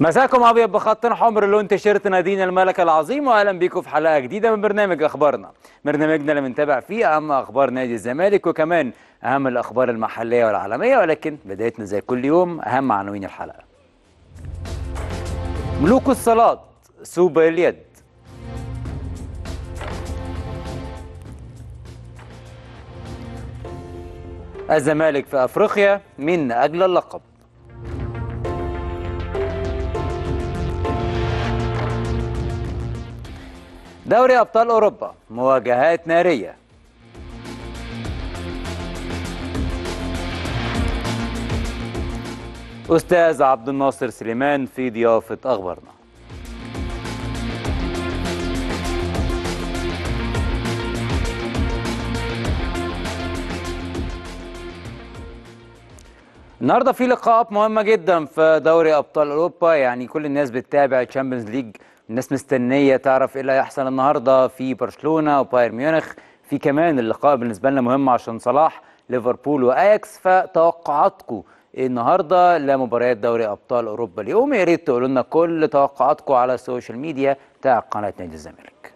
مساكم ابيض بخط حمر لون تيشيرت نادينا الملك العظيم واهلا بيكم في حلقه جديده من برنامج اخبارنا برنامجنا اللي بنتابع فيه اهم اخبار نادي الزمالك وكمان اهم الاخبار المحليه والعالميه ولكن بدايتنا زي كل يوم اهم عناوين الحلقه ملوك الصلاه سوبر اليد الزمالك في افريقيا من اجل اللقب دوري ابطال اوروبا مواجهات ناريه استاذ عبد الناصر سليمان في ضيافه اخبارنا النهارده في لقاءات مهمه جدا في دوري ابطال اوروبا يعني كل الناس بتتابع تشامبيونز ليج الناس مستنيه تعرف ايه اللي هيحصل النهارده في برشلونه وبايرن ميونخ في كمان اللقاء بالنسبه لنا مهم عشان صلاح ليفربول واياكس فتوقعاتكم إيه النهارده لمباريات دوري ابطال اوروبا اليوم يا ريت تقولوا لنا كل توقعاتكم على السوشيال ميديا بتاع قناه نادي الزمالك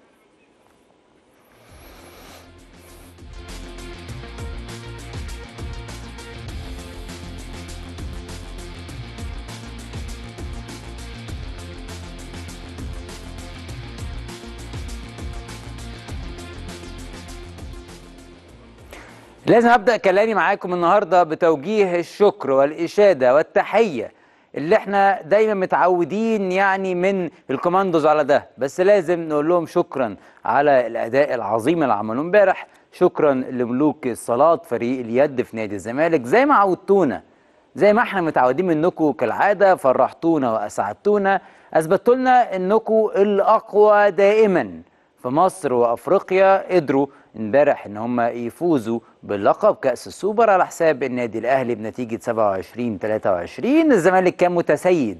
لازم ابدا كلامي معاكم النهارده بتوجيه الشكر والاشاده والتحيه اللي احنا دايما متعودين يعني من الكوماندوز على ده بس لازم نقول لهم شكرا على الاداء العظيم اللي عملوه امبارح شكرا لملوك الصلاه فريق اليد في نادي الزمالك زي ما عودتونا زي ما احنا متعودين منكم كالعاده فرحتونا واسعدتونا اثبتوا لنا انكم الاقوى دائما في مصر وافريقيا قدروا امبارح ان هم يفوزوا باللقب كاس السوبر على حساب النادي الاهلي بنتيجه 27 23 الزمالك كان متسيد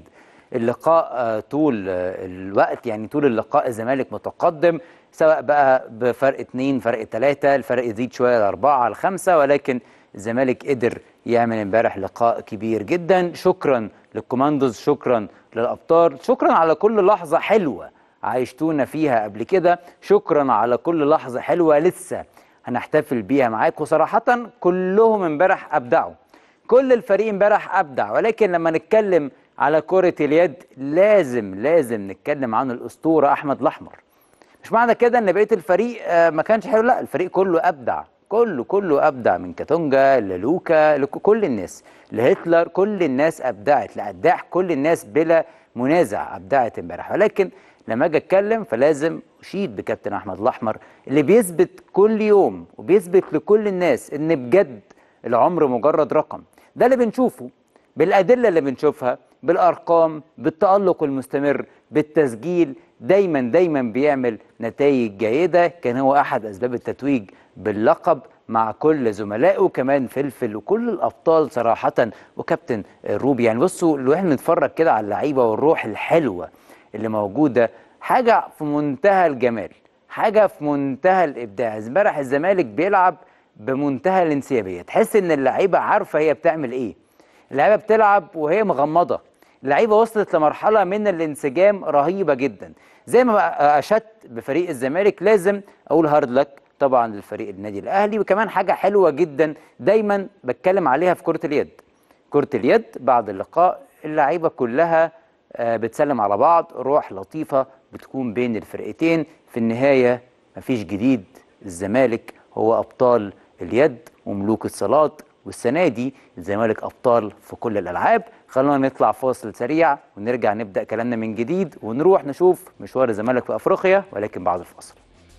اللقاء طول الوقت يعني طول اللقاء الزمالك متقدم سواء بقى بفرق اثنين فرق ثلاثة الفرق يزيد شوية لأربعة لخمسة ولكن الزمالك قدر يعمل امبارح لقاء كبير جدا شكرا للكوماندوز شكرا للأبطال شكرا على كل لحظة حلوة عايشتونا فيها قبل كده شكرا على كل لحظة حلوة لسه هنحتفل بيها معاكم صراحة كلهم امبارح أبدعوا كل الفريق امبارح أبدع ولكن لما نتكلم على كرة اليد لازم لازم نتكلم عن الأسطورة أحمد الأحمر مش معنى كده ان بقيه الفريق ما كانش حلو لا الفريق كله ابدع كله كله ابدع من كاتونجا للوكا لكل الناس لهتلر كل الناس ابدعت لاداح كل الناس بلا منازع ابدعت امبارح ولكن لما اجي اتكلم فلازم اشيد بكابتن احمد الاحمر اللي بيثبت كل يوم وبيثبت لكل الناس ان بجد العمر مجرد رقم ده اللي بنشوفه بالادله اللي بنشوفها بالارقام بالتالق المستمر بالتسجيل دايما دايما بيعمل نتائج جيده كان هو احد اسباب التتويج باللقب مع كل زملائه كمان فلفل وكل الابطال صراحه وكابتن روبي يعني بصوا لو احنا نتفرج كده على اللعيبه والروح الحلوه اللي موجوده حاجه في منتهى الجمال حاجه في منتهى الابداع امبارح الزمالك بيلعب بمنتهى الانسيابيه تحس ان اللعيبه عارفه هي بتعمل ايه اللعيبه بتلعب وهي مغمضه اللعيبه وصلت لمرحله من الانسجام رهيبه جدا زي ما اشدت بفريق الزمالك لازم اقول هارد لك طبعا للفريق النادي الاهلي وكمان حاجه حلوه جدا دايما بتكلم عليها في كره اليد كره اليد بعد اللقاء اللعيبه كلها بتسلم على بعض روح لطيفه بتكون بين الفرقتين في النهايه مفيش جديد الزمالك هو ابطال اليد وملوك الصالات والسنه دي الزمالك ابطال في كل الالعاب خلونا نطلع فاصل سريع ونرجع نبدا كلامنا من جديد ونروح نشوف مشوار الزمالك في افريقيا ولكن بعد الفاصل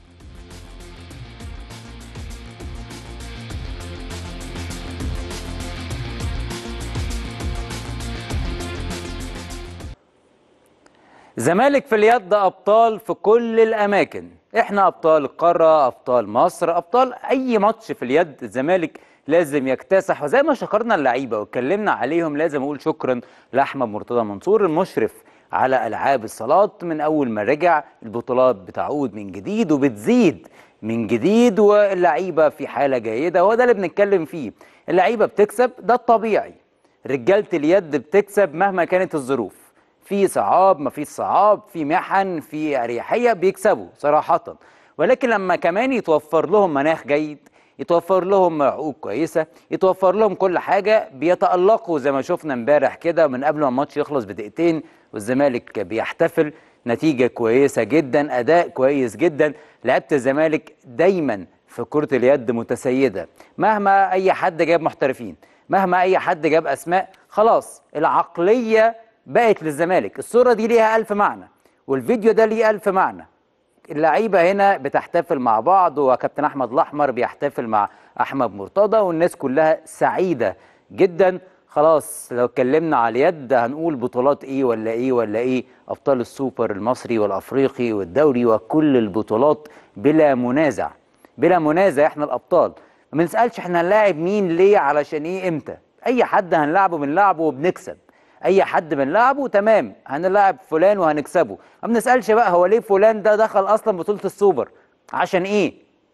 زمالك في اليد ابطال في كل الاماكن احنا ابطال القاره ابطال مصر ابطال اي ماتش في اليد الزمالك لازم يكتسح وزي ما شكرنا اللعيبه واتكلمنا عليهم لازم اقول شكرا لاحمد مرتضى منصور المشرف على العاب الصالات من اول ما رجع البطولات بتعود من جديد وبتزيد من جديد واللعيبه في حاله جيده وهو ده اللي بنتكلم فيه اللعيبه بتكسب ده الطبيعي رجاله اليد بتكسب مهما كانت الظروف في صعاب ما في صعاب في محن في اريحيه بيكسبوا صراحه ولكن لما كمان يتوفر لهم مناخ جيد يتوفر لهم عقود كويسه يتوفر لهم كل حاجه بيتالقوا زي ما شفنا امبارح كده من قبل ما الماتش يخلص بدقيقتين والزمالك بيحتفل نتيجه كويسه جدا اداء كويس جدا لعيبه الزمالك دايما في كره اليد متسيده مهما اي حد جاب محترفين مهما اي حد جاب اسماء خلاص العقليه بقت للزمالك الصوره دي ليها ألف معنى والفيديو ده ليه ألف معنى اللعيبه هنا بتحتفل مع بعض وكابتن احمد الاحمر بيحتفل مع احمد مرتضى والناس كلها سعيده جدا خلاص لو اتكلمنا على اليد هنقول بطولات ايه ولا ايه ولا ايه ابطال السوبر المصري والافريقي والدوري وكل البطولات بلا منازع بلا منازع احنا الابطال ما بنسالش احنا هنلاعب مين ليه علشان ايه امتى اي حد هنلعبه بنلعبه وبنكسب اي حد بنلعبه تمام هنلعب فلان وهنكسبه ما بنسالش بقى هو ليه فلان ده دخل اصلا بطوله السوبر عشان ايه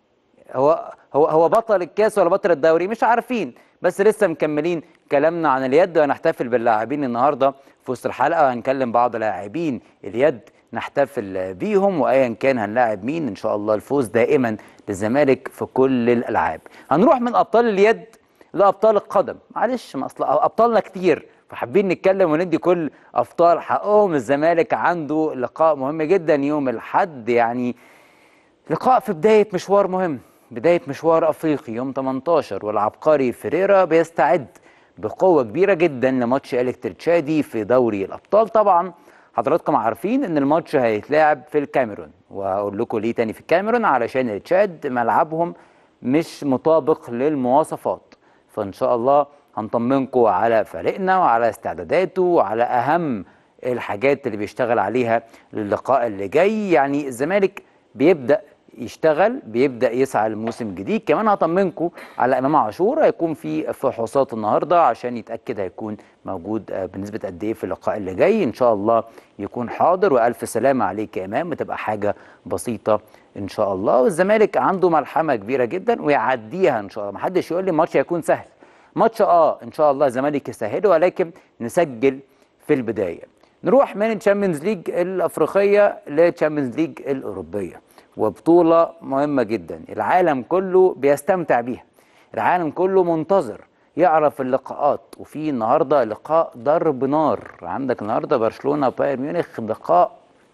هو هو هو بطل الكاس ولا بطل الدوري مش عارفين بس لسه مكملين كلامنا عن اليد وهنحتفل باللاعبين النهارده في وسط الحلقه وهنكلم بعض لاعبين اليد نحتفل بيهم وايا كان هنلاعب مين ان شاء الله الفوز دائما للزمالك في كل الالعاب هنروح من ابطال اليد لابطال القدم معلش ما اصل ابطالنا كتير فحابين نتكلم وندي كل ابطال حقهم الزمالك عنده لقاء مهم جدا يوم الاحد يعني لقاء في بدايه مشوار مهم بدايه مشوار افريقي يوم 18 والعبقري فيريرا بيستعد بقوه كبيره جدا لماتش الكتريتشادي في دوري الابطال طبعا حضراتكم عارفين ان الماتش هيتلعب في الكاميرون وهقول لكم ليه تاني في الكاميرون علشان التشاد ملعبهم مش مطابق للمواصفات فان شاء الله هنطمنكم على فريقنا وعلى استعداداته وعلى اهم الحاجات اللي بيشتغل عليها للقاء اللي جاي يعني الزمالك بيبدا يشتغل بيبدا يسعى لموسم جديد كمان هطمنكم على امام عاشور هيكون في فحوصات النهارده عشان يتاكد هيكون موجود بنسبه قد ايه في اللقاء اللي جاي ان شاء الله يكون حاضر والف سلامه عليك يا امام بتبقى حاجه بسيطه ان شاء الله والزمالك عنده ملحمه كبيره جدا ويعديها ان شاء الله محدش يقول لي الماتش هيكون سهل ماتش اه ان شاء الله الزمالك يسهله ولكن نسجل في البدايه نروح من الشامبيونز ليج الافريقيه للشامبيونز ليج الاوروبيه وبطوله مهمه جدا العالم كله بيستمتع بيها العالم كله منتظر يعرف اللقاءات وفي النهارده لقاء ضرب نار عندك النهارده برشلونه وبايرن ميونخ لقاء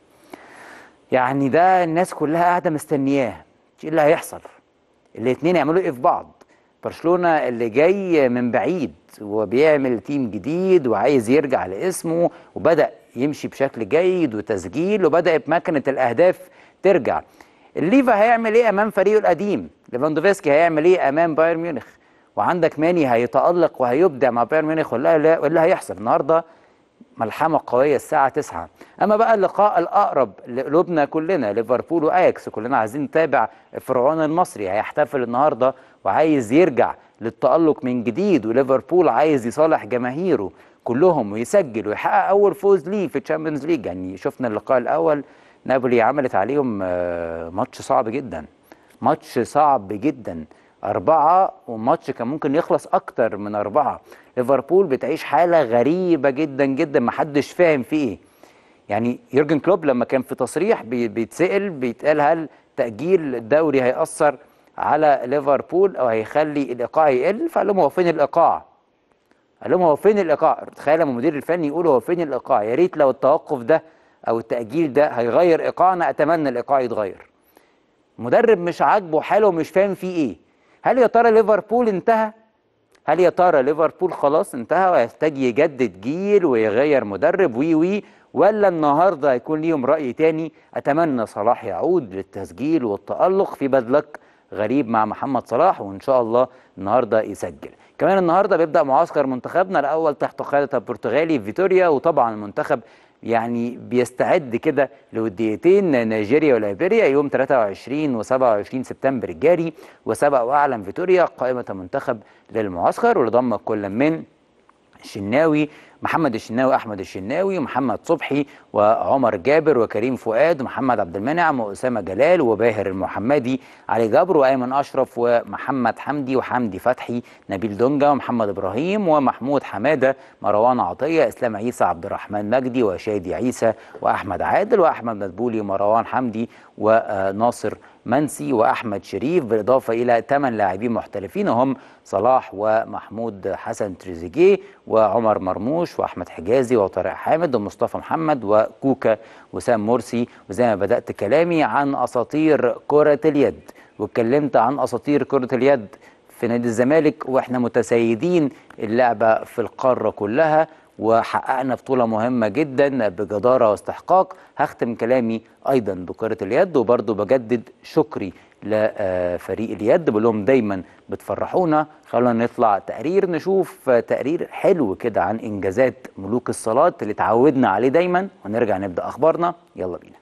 يعني ده الناس كلها قاعده مستنياه ايه اللي هيحصل الاثنين يعملوا ايه في بعض برشلونه اللي جاي من بعيد وبيعمل تيم جديد وعايز يرجع لاسمه وبدا يمشي بشكل جيد وتسجيل وبدات مكنه الاهداف ترجع الليفا هيعمل ايه امام فريقه القديم ليفاندوفسكي هيعمل ايه امام بايرن ميونخ وعندك ماني هيتالق وهيبدع مع بايرن ميونخ ولا لا ولا هيحصل النهارده ملحمه قويه الساعه 9 اما بقى اللقاء الاقرب لقلوبنا كلنا ليفربول واياكس كلنا عايزين نتابع فرعون المصري هيحتفل النهارده وعايز يرجع للتالق من جديد وليفربول عايز يصالح جماهيره كلهم ويسجل ويحقق اول فوز ليه في الشامبيونز ليج يعني شفنا اللقاء الاول نابولي عملت عليهم ماتش صعب جدا ماتش صعب جدا أربعة وماتش كان ممكن يخلص أكتر من أربعة ليفربول بتعيش حالة غريبة جدا جدا محدش فاهم فيه إيه يعني يورجن كلوب لما كان في تصريح بيتسأل بيتقال هل تأجيل الدوري هيأثر على ليفربول أو هيخلي الإيقاع يقل فقال لهم هو فين الإيقاع قال لهم هو فين الإيقاع تخيل لما المدير الفني يقول هو فين الإيقاع يا ريت لو التوقف ده أو التأجيل ده هيغير إيقاعنا أتمنى الإيقاع يتغير مدرب مش عاجبه حاله ومش فاهم فيه إيه هل يا ترى ليفربول انتهى؟ هل يا ترى ليفربول خلاص انتهى ويحتاج يجدد جيل ويغير مدرب وي وي ولا النهارده هيكون ليهم رأي تاني أتمنى صلاح يعود للتسجيل والتألق في بدلك غريب مع محمد صلاح وإن شاء الله النهارده يسجل. كمان النهارده بيبدأ معسكر منتخبنا الأول تحت قيادة البرتغالي فيتوريا وطبعا المنتخب يعني بيستعد كده لوديتين نيجيريا وليبيريا يوم 23 و27 سبتمبر الجاري وسبق واعلن فيتوريا قائمه المنتخب للمعسكر واللي ضم كل من الشناوي محمد الشناوي احمد الشناوي ومحمد صبحي وعمر جابر وكريم فؤاد ومحمد عبد المنعم واسامه جلال وباهر المحمدي علي جبر وايمن اشرف ومحمد حمدي وحمدي فتحي نبيل دونجا ومحمد ابراهيم ومحمود حماده مروان عطيه اسلام عيسى عبد الرحمن مجدي وشادي عيسى واحمد عادل واحمد مدبولي ومروان حمدي وناصر منسي واحمد شريف بالاضافه الى ثمان لاعبين محترفين هم صلاح ومحمود حسن تريزيجيه وعمر مرموش واحمد حجازي وطارق حامد ومصطفى محمد وكوكا وسام مرسي وزي ما بدات كلامي عن اساطير كره اليد واتكلمت عن اساطير كره اليد في نادي الزمالك واحنا متسيدين اللعبه في القاره كلها وحققنا بطوله مهمه جدا بجداره واستحقاق هختم كلامي ايضا بكره اليد وبرضه بجدد شكري لفريق اليد بقول لهم دايما بتفرحونا خلونا نطلع تقرير نشوف تقرير حلو كده عن انجازات ملوك الصالات اللي اتعودنا عليه دايما ونرجع نبدا اخبارنا يلا بينا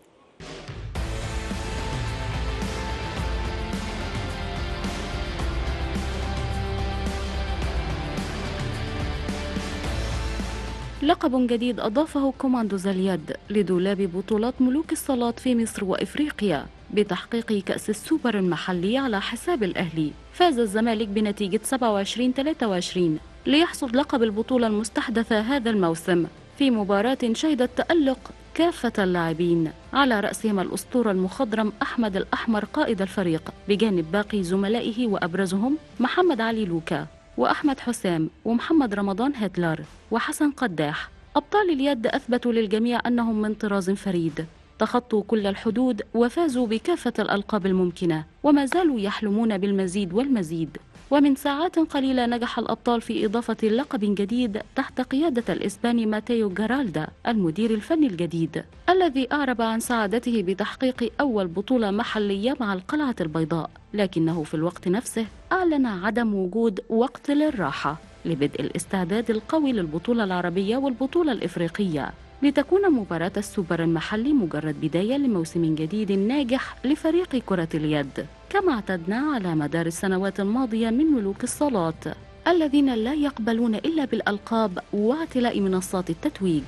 لقب جديد أضافه كوماندوز اليد لدولاب بطولات ملوك الصالات في مصر وإفريقيا بتحقيق كأس السوبر المحلي على حساب الأهلي فاز الزمالك بنتيجة 27-23 ليحصد لقب البطولة المستحدثة هذا الموسم في مباراة شهدت تألق كافة اللاعبين على رأسهم الأسطورة المخضرم أحمد الأحمر قائد الفريق بجانب باقي زملائه وأبرزهم محمد علي لوكا وأحمد حسام ومحمد رمضان هتلر وحسن قداح أبطال اليد أثبتوا للجميع أنهم من طراز فريد تخطوا كل الحدود وفازوا بكافة الألقاب الممكنة وما زالوا يحلمون بالمزيد والمزيد ومن ساعات قليلة نجح الأبطال في إضافة لقب جديد تحت قيادة الإسباني ماتيو جارالدا المدير الفني الجديد الذي أعرب عن سعادته بتحقيق أول بطولة محلية مع القلعة البيضاء لكنه في الوقت نفسه أعلن عدم وجود وقت للراحة لبدء الاستعداد القوي للبطولة العربية والبطولة الإفريقية لتكون مباراة السوبر المحلي مجرد بداية لموسم جديد ناجح لفريق كرة اليد كما اعتدنا على مدار السنوات الماضية من ملوك الصالات الذين لا يقبلون إلا بالألقاب واعتلاء منصات التتويج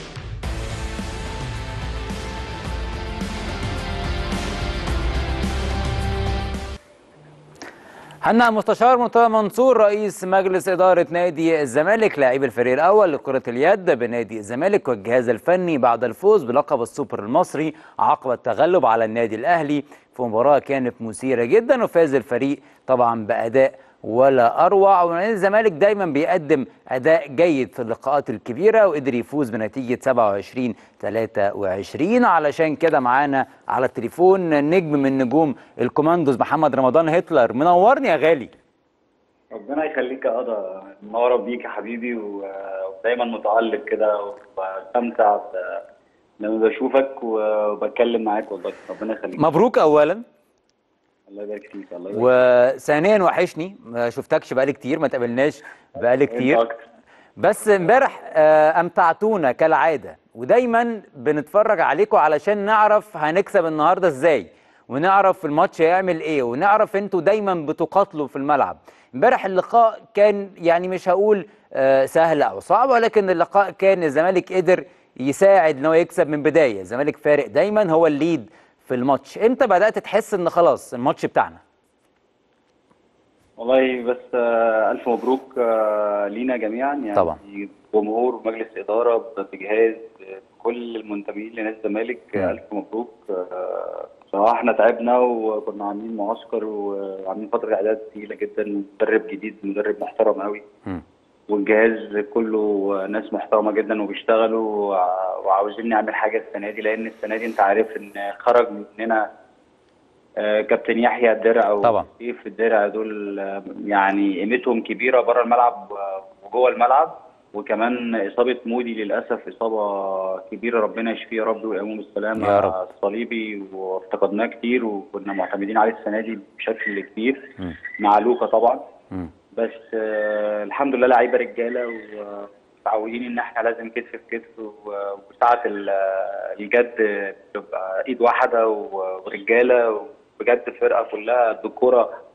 هنأ مستشار مرتضى منصور رئيس مجلس إدارة نادي الزمالك لاعب الفريق الأول لكرة اليد بنادي الزمالك والجهاز الفني بعد الفوز بلقب السوبر المصري عقب التغلب على النادي الأهلي في مباراة كانت مثيرة جدا وفاز الفريق طبعا بأداء ولا اروع ونادي الزمالك دايما بيقدم اداء جيد في اللقاءات الكبيره وقدر يفوز بنتيجه 27 23 علشان كده معانا على التليفون نجم من نجوم الكوماندوز محمد رمضان هتلر منورني يا غالي ربنا يخليك يا قضا منوره بيك يا حبيبي ودايما متعلق كده وبستمتع لما بشوفك وبتكلم معاك والله ربنا يخليك مبروك اولا الله يبارك فيك الله يبارك وثانيا وحشني ما شفتكش بقالي كتير ما تقابلناش بقالي كتير أكتر. بس امبارح آه، امتعتونا كالعاده ودايما بنتفرج عليكم علشان نعرف هنكسب النهارده ازاي ونعرف الماتش هيعمل ايه ونعرف انتوا دايما بتقاتلوا في الملعب امبارح اللقاء كان يعني مش هقول آه، سهل او صعب ولكن اللقاء كان الزمالك قدر يساعد ان هو يكسب من بدايه الزمالك فارق دايما هو الليد في الماتش امتى بدات تحس ان خلاص الماتش بتاعنا والله بس آه، ألف مبروك آه، لينا جميعا يعني طبعا. جمهور مجلس إدارة بجهاز كل المنتمين لنادي الزمالك مم. ألف مبروك آه، بصراحة احنا تعبنا وكنا عاملين معسكر وعاملين فترة إعداد تقيلة جدا مدرب جديد مدرب محترم قوي مم. والجهاز كله ناس محترمه جدا وبيشتغلوا وع- وعاوزين نعمل حاجه السنه دي لان السنه دي انت عارف ان خرج مننا آه، كابتن يحيى الدرع طبعا. وسيف الدرع دول آه، يعني قيمتهم كبيره بره الملعب و- وجوه الملعب وكمان اصابه مودي للاسف اصابه كبيره ربنا يشفيه يا رب ويقومه بالسلامه يا رب. الصليبي وافتقدناه كتير وكنا معتمدين عليه السنه دي بشكل كبير مم. مع لوكا طبعا مم. بس آه الحمد لله لعيبه رجاله ومتعودين ان احنا لازم كتف في كتف و- وساعه ال- الجد بتبقى ايد واحده و- ورجاله وبجد فرقه كلها الدكوره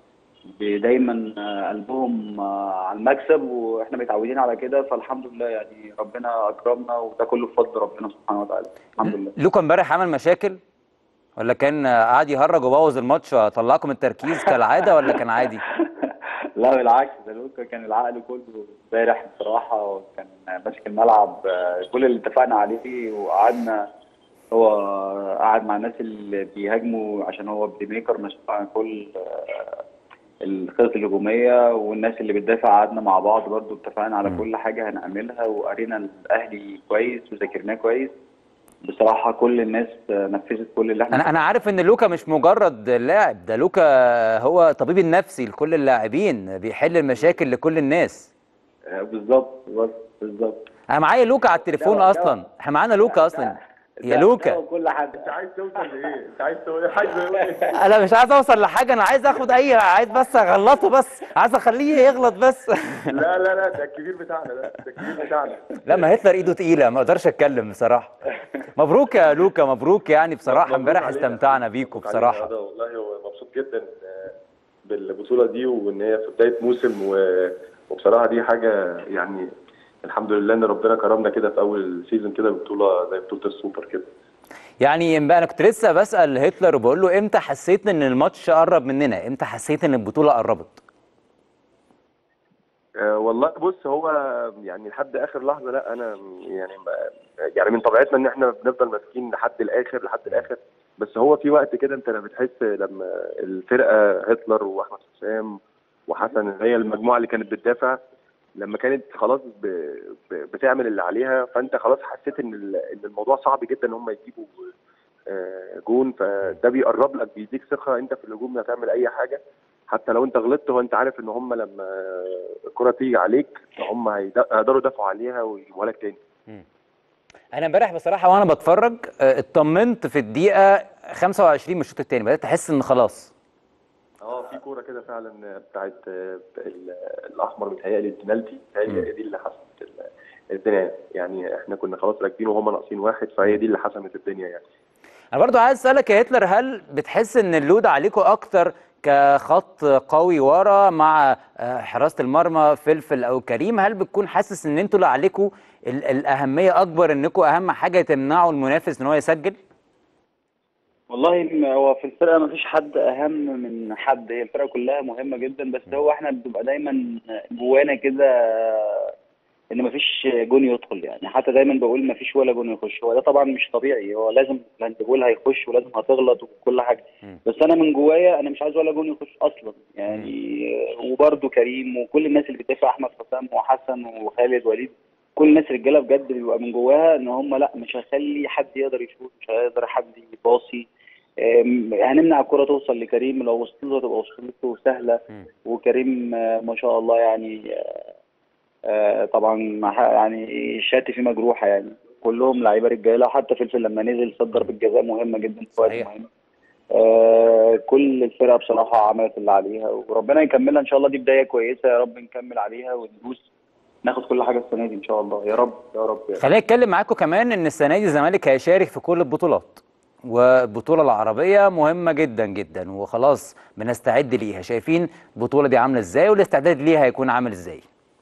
ب- دايما آه، قلبهم آه، على المكسب واحنا متعودين على كده فالحمد لله يعني ربنا اكرمنا وده كله بفضل ربنا سبحانه وتعالى الحمد لله لوكا امبارح عمل مشاكل ولا كان قاعد يهرج وبوظ الماتش وطلعكم التركيز كالعاده ولا كان عادي؟ لا بالعكس ده لوكا كان العقل كله امبارح بصراحة وكان ماسك الملعب آه، كل اللي اتفقنا عليه وقعدنا هو قعد مع الناس اللي بيهاجموا عشان هو بلاي ميكر مسؤول عن كل آه، الخطط الهجومية والناس اللي بتدافع قعدنا مع بعض برضو اتفقنا على مم. كل حاجة هنعملها وقرينا الأهلي كويس وذاكرناه كويس بصراحة كل الناس آه، نفذت كل اللي احنا انا انا عارف ان لوكا مش مجرد لاعب ده لوكا هو طبيب النفسي لكل اللاعبين بيحل المشاكل لكل الناس آه، بالظبط بالظبط بالظبط انا معايا لوكا على التليفون ده- اصلا احنا معانا لوكا اصلا يا ده- لوكا ده وكل حد انت عايز توصل لايه؟ انت عايز تقول ايه؟ عايز يقول ايه؟ انا مش عايز اوصل لحاجه انا عايز اخد اي عايز بس اغلطه بس عايز اخليه يغلط بس لا لا لا ده الكبير بتاعنا ده ده الكبير بتاعنا لا ما هتلر ايده تقيله ما اقدرش اتكلم بصراحه مبروك يا لوكا مبروك يعني بصراحه مبروك امبارح علينا. استمتعنا بيكم مبروك علينا. بصراحه هذا والله هو مبسوط جدا آه، بالبطوله دي وان هي في بدايه موسم و- وبصراحه دي حاجه يعني الحمد لله ان ربنا كرمنا كده في اول سيزون كده ببطوله زي بطوله السوبر كده يعني بقى انا كنت لسه بسال هتلر وبقول له امتى حسيت ان الماتش قرب مننا امتى حسيت ان البطوله قربت أه والله بص هو يعني لحد اخر لحظه لا انا يعني ما- يعني من طبيعتنا ان احنا بنفضل ماسكين لحد الاخر لحد الاخر بس هو في وقت كده انت بتحس لما الفرقه هتلر واحمد حسام وحسن هي المجموعه اللي كانت بتدافع لما كانت خلاص ب... ب... بتعمل اللي عليها فانت خلاص حسيت ان ال- ان الموضوع صعب جدا ان هم يجيبوا آه، جون فده بيقرب لك بيديك ثقه انت في الهجوم هتعمل اي حاجه حتى لو انت غلطت هو انت عارف ان هم لما الكره تيجي عليك هم هيد- هيقدروا يدافعوا عليها ويجيبوها لك تاني انا امبارح بصراحه وانا بتفرج آه، اطمنت في الدقيقه 25 من الشوط الثاني بدات احس ان خلاص اه في كوره كده فعلا بتاعت آه، ال- الاحمر متهيألي البنالتي متهيألي هي دي اللي حسمت ال- الدنيا يعني احنا كنا خلاص راكبين وهم ناقصين واحد فهي دي اللي حسمت الدنيا يعني انا برضو عايز اسالك يا هتلر هل بتحس ان اللود عليكم اكتر كخط قوي ورا مع آه، حراسه المرمى فلفل او كريم هل بتكون حاسس ان انتوا اللي عليكم ال- الاهميه اكبر انكم اهم حاجه تمنعوا المنافس ان هو يسجل والله م- هو في الفرقه ما فيش حد اهم من حد هي الفرقه كلها مهمه جدا بس هو احنا بنبقى دايما جوانا كده ان ما فيش جون يدخل يعني حتى دايما بقول ما فيش ولا جون يخش هو ده طبعا مش طبيعي هو لازم الهاندبول هيخش ولازم هتغلط وكل حاجه مم. بس انا من جوايا انا مش عايز ولا جون يخش اصلا يعني وبرده كريم وكل الناس اللي بتدافع احمد حسام وحسن وخالد وليد كل الناس رجاله بجد بيبقى من جواها ان هم لا مش هخلي حد يقدر يشوط مش هيقدر حد يباصي أم، هنمنع الكرة توصل لكريم لو وصلت له تبقى وصلت له سهلة مم. وكريم آه، ما شاء الله يعني آه، آه، طبعا مع- يعني شاتي في مجروحة يعني كلهم لعيبة رجالة حتى فلفل لما نزل صد ضربة جزاء مهمة جدا في وقت صحيح. مهم آه، كل الفرقة بصراحة عملت اللي عليها وربنا يكملها إن شاء الله دي بداية كويسة يا رب نكمل عليها وندوس ناخد كل حاجة السنة دي إن شاء الله يا رب يا رب يا رب. خليني اتكلم معاكم كمان ان السنه دي الزمالك هيشارك في كل البطولات والبطوله العربيه مهمه جدا جدا وخلاص بنستعد ليها شايفين البطوله دي عامله ازاي والاستعداد ليها هيكون عامل ازاي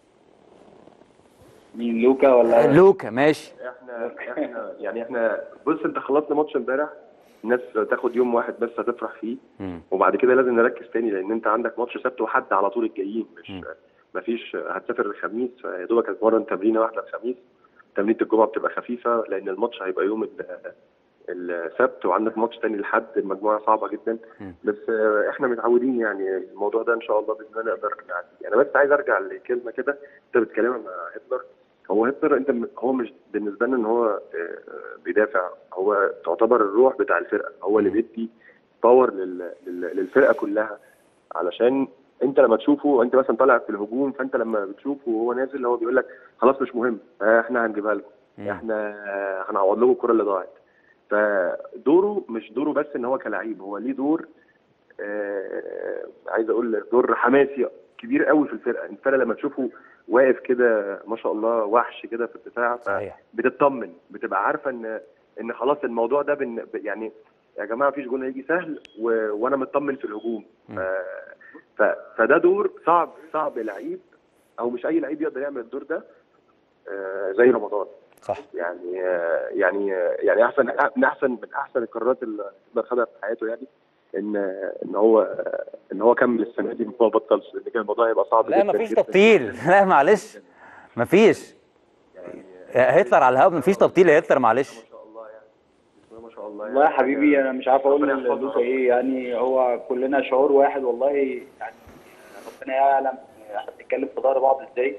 مين لوكا ولا لوكا ماشي احنا احنا يعني احنا بص انت خلصنا ماتش امبارح الناس تاخد يوم واحد بس هتفرح فيه مم. وبعد كده لازم نركز تاني لان انت عندك ماتش سبت وحد على طول الجايين مش مم. مفيش هتسافر الخميس يا دوبك هتمرن تمرينه واحده الخميس تمرينه الجمعه بتبقى خفيفه لان الماتش هيبقى يوم ال- السبت وعندك ماتش تاني لحد المجموعه صعبه جدا مم. بس آه، احنا متعودين يعني الموضوع ده ان شاء الله باذن الله نقدر نعدي انا بس عايز ارجع لكلمه كده انت بتتكلمها مع هتلر هو هتلر انت م- هو مش بالنسبه لنا ان هو آه، آه، بيدافع هو تعتبر الروح بتاع الفرقه هو اللي بيدي باور لل- لل- للفرقه كلها علشان انت لما تشوفه انت مثلا طالع في الهجوم فانت لما بتشوفه وهو نازل هو بيقول لك خلاص مش مهم آه، احنا هنجيبها لكم مم. احنا آه، هنعوض لكم الكره اللي ضاعت فدوره مش دوره بس ان هو كلاعب هو ليه دور آه عايز اقول دور حماسي كبير قوي في الفرقه الفرقه لما تشوفه واقف كده ما شاء الله وحش كده في الدفاع صحيح بتطمن بتبقى عارفه ان ان خلاص الموضوع ده بن يعني يا جماعه مفيش جون هيجي سهل و... وانا مطمن في الهجوم مم. ف... ف... فده دور صعب صعب لعيب او مش اي لعيب يقدر يعمل الدور ده آه، زي رمضان صح يعني آه، يعني آه، يعني احسن من احسن من احسن القرارات اللي يقدر خدها في حياته يعني ان ان هو ان هو كمل السنه دي ما بطلش لان كان الموضوع هيبقى صعب لا جدا مفيش جدا. تبطيل لا معلش مفيش هتلر على الهوا مفيش تبطيل يا هتلر معلش ما شاء الله يعني بسم الله ما شاء الله والله يا حبيبي انا مش عارف اقول ربنا يحفظه. للوكا ايه يعني هو كلنا شعور واحد والله يعني ربنا يعلم احنا بنتكلم في ظهر بعض ازاي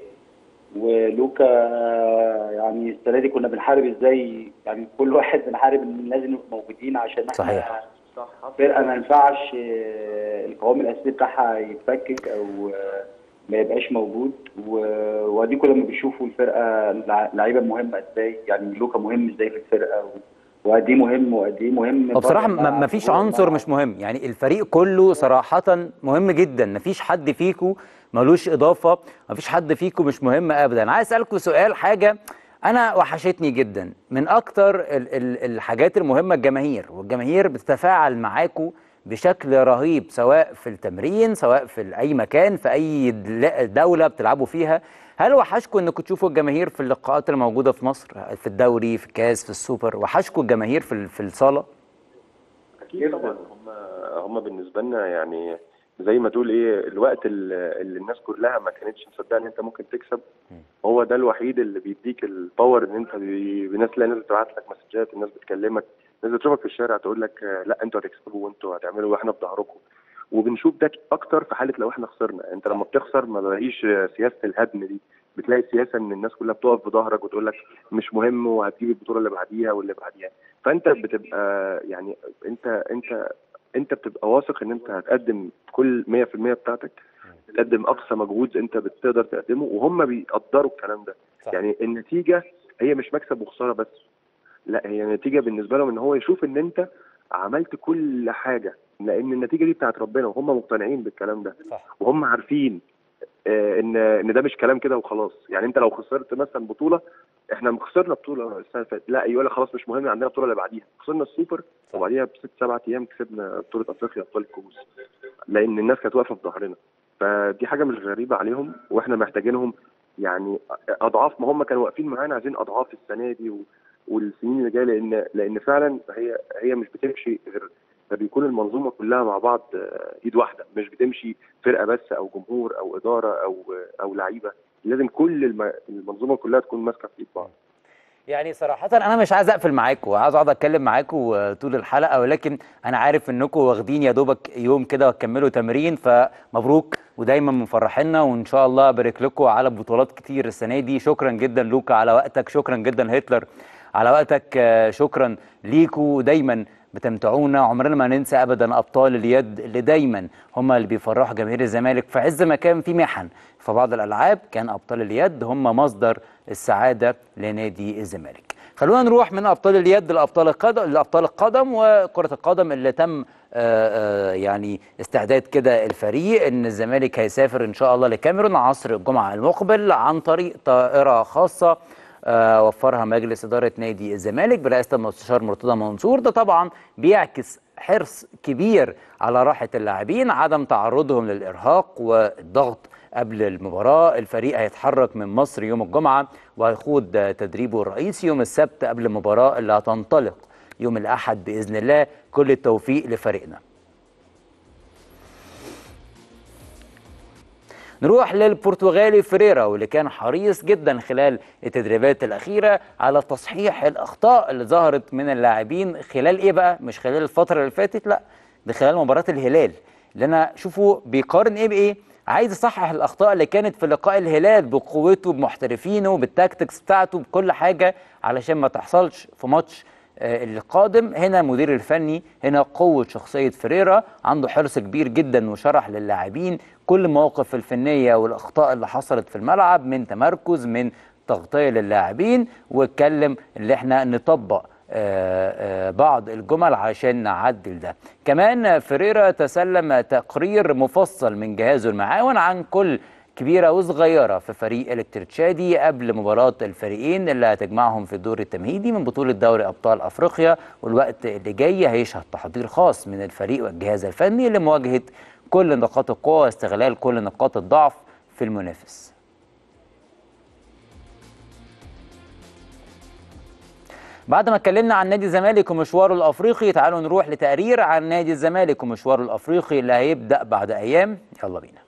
ولوكا يعني السنه دي كنا بنحارب ازاي يعني كل واحد بنحارب ان لازم نبقى موجودين عشان احنا صحيح. صح فرقه ما ينفعش آه، القوام الاساسي بتاعها يتفكك او آه، ما يبقاش موجود و- واديكم لما بتشوفوا الفرقه الع- اللعيبه مهمه ازاي يعني لوكا مهم ازاي في الفرقه و- وقد ايه مهم وقد ايه مهم وبصراحه بره ما الملعب ما فيش وجوه عنصر الملعب. مش مهم يعني الفريق كله صراحه مهم جدا ما فيش حد فيكو ملوش اضافه ما فيش حد فيكو مش مهم ابدا عايز اسالكم سؤال حاجه انا وحشتني جدا من اكتر ال ال الحاجات المهمه الجماهير والجماهير بتتفاعل معاكو بشكل رهيب سواء في التمرين سواء في اي مكان في اي دل- دوله بتلعبوا فيها هل وحشكم انكم تشوفوا الجماهير في اللقاءات اللي موجوده في مصر في الدوري في الكاس في السوبر وحشكم الجماهير في ال- في الصاله اكيد طبعا هم هم بالنسبه لنا يعني زي ما تقول ايه الوقت اللي اللي الناس كلها ما كانتش مصدقه ان انت ممكن تكسب هو ده الوحيد اللي بيديك الباور ان انت بي- الناس تلاقي ناس بتبعت لك مسجات الناس بتكلمك الناس بتشوفك في الشارع تقول لك آه، لا انتوا هتكسبوا وانتوا هتعملوا واحنا في ظهركم وبنشوف ده اكتر في حاله لو احنا خسرنا انت لما بتخسر ما بلاقيش آه، سياسه الهدم دي بتلاقي سياسه ان الناس كلها بتقف في ظهرك وتقول لك مش مهم وهتجيب البطوله اللي بعديها واللي بعديها فانت بتبقى يعني انت انت انت بتبقى واثق ان انت هتقدم كل 100% بتاعتك تقدم اقصى مجهود انت بتقدر تقدمه وهم بيقدروا الكلام ده صح. يعني النتيجه هي مش مكسب وخساره بس لا هي نتيجه بالنسبه لهم ان هو يشوف ان انت عملت كل حاجه لان النتيجه دي بتاعت ربنا وهم مقتنعين بالكلام ده صح. وهم عارفين آه، ان ان ده مش كلام كده وخلاص يعني انت لو خسرت مثلا بطوله احنا خسرنا بطوله السنه اللي فاتت لا يقول لك خلاص مش مهم عندنا البطوله اللي بعديها خسرنا السوبر وبعديها بست سبعة ايام كسبنا بطوله افريقيا ابطال الكؤوس لان الناس كانت واقفه في ظهرنا فدي حاجه مش غريبه عليهم واحنا محتاجينهم يعني اضعاف ما هم كانوا واقفين معانا عايزين اضعاف السنه دي و... والسنين اللي جايه لان لان فعلا هي هي مش بتمشي غير ده بيكون المنظومه كلها مع بعض آه، ايد واحده مش بتمشي فرقه بس او جمهور او اداره او او لعيبه لازم كل الم... المنظومه كلها تكون ماسكه في ايد بعض يعني صراحة أنا مش عايز أقفل معاكم عايز أقعد أتكلم معاكم طول الحلقة ولكن أنا عارف إنكم واخدين يا دوبك يوم كده وتكملوا تمرين فمبروك ودايما مفرحينا وإن شاء الله أبارك لكم على بطولات كتير السنة دي شكرا جدا لوكا على وقتك شكرا جدا هتلر على وقتك آه، شكرا ليكوا دايما بتمتعونا عمرنا ما ننسى ابدا ابطال اليد اللي دايما هم اللي بيفرحوا جماهير الزمالك في عز ما كان في محن في بعض الالعاب كان ابطال اليد هم مصدر السعاده لنادي الزمالك خلونا نروح من ابطال اليد لابطال القدم لابطال القدم وكره القدم اللي تم آه، آه، يعني استعداد كده الفريق ان الزمالك هيسافر ان شاء الله لكاميرون عصر الجمعه المقبل عن طريق طائره خاصه آه، وفرها مجلس إدارة نادي الزمالك برئاسة المستشار مرتضى منصور ده طبعا بيعكس حرص كبير على راحة اللاعبين عدم تعرضهم للإرهاق والضغط قبل المباراة الفريق هيتحرك من مصر يوم الجمعة وهيخوض آه، تدريبه الرئيسي يوم السبت قبل المباراة اللي هتنطلق يوم الأحد بإذن الله كل التوفيق لفريقنا نروح للبرتغالي فريرا واللي كان حريص جدا خلال التدريبات الأخيرة على تصحيح الأخطاء اللي ظهرت من اللاعبين خلال إيه بقى؟ مش خلال الفترة اللي فاتت لا ده خلال مباراة الهلال اللي أنا شوفوا بيقارن إيه بإيه؟ عايز يصحح الأخطاء اللي كانت في لقاء الهلال بقوته بمحترفينه بالتاكتكس بتاعته بكل حاجة علشان ما تحصلش في ماتش آه، القادم هنا المدير الفني هنا قوة شخصية فريرا عنده حرص كبير جدا وشرح للاعبين كل المواقف الفنية والأخطاء اللي حصلت في الملعب من تمركز من تغطية للاعبين واتكلم اللي احنا نطبق آه، آه، بعض الجمل عشان نعدل ده كمان فريرا تسلم تقرير مفصل من جهازه المعاون عن كل كبيرة وصغيرة في فريق الكترتشادي قبل مباراة الفريقين اللي هتجمعهم في الدور التمهيدي من بطولة دوري أبطال أفريقيا والوقت اللي جاي هيشهد تحضير خاص من الفريق والجهاز الفني لمواجهة كل نقاط القوه واستغلال كل نقاط الضعف في المنافس بعد ما اتكلمنا عن نادي الزمالك ومشواره الافريقي تعالوا نروح لتقرير عن نادي الزمالك ومشواره الافريقي اللي هيبدا بعد ايام يلا بينا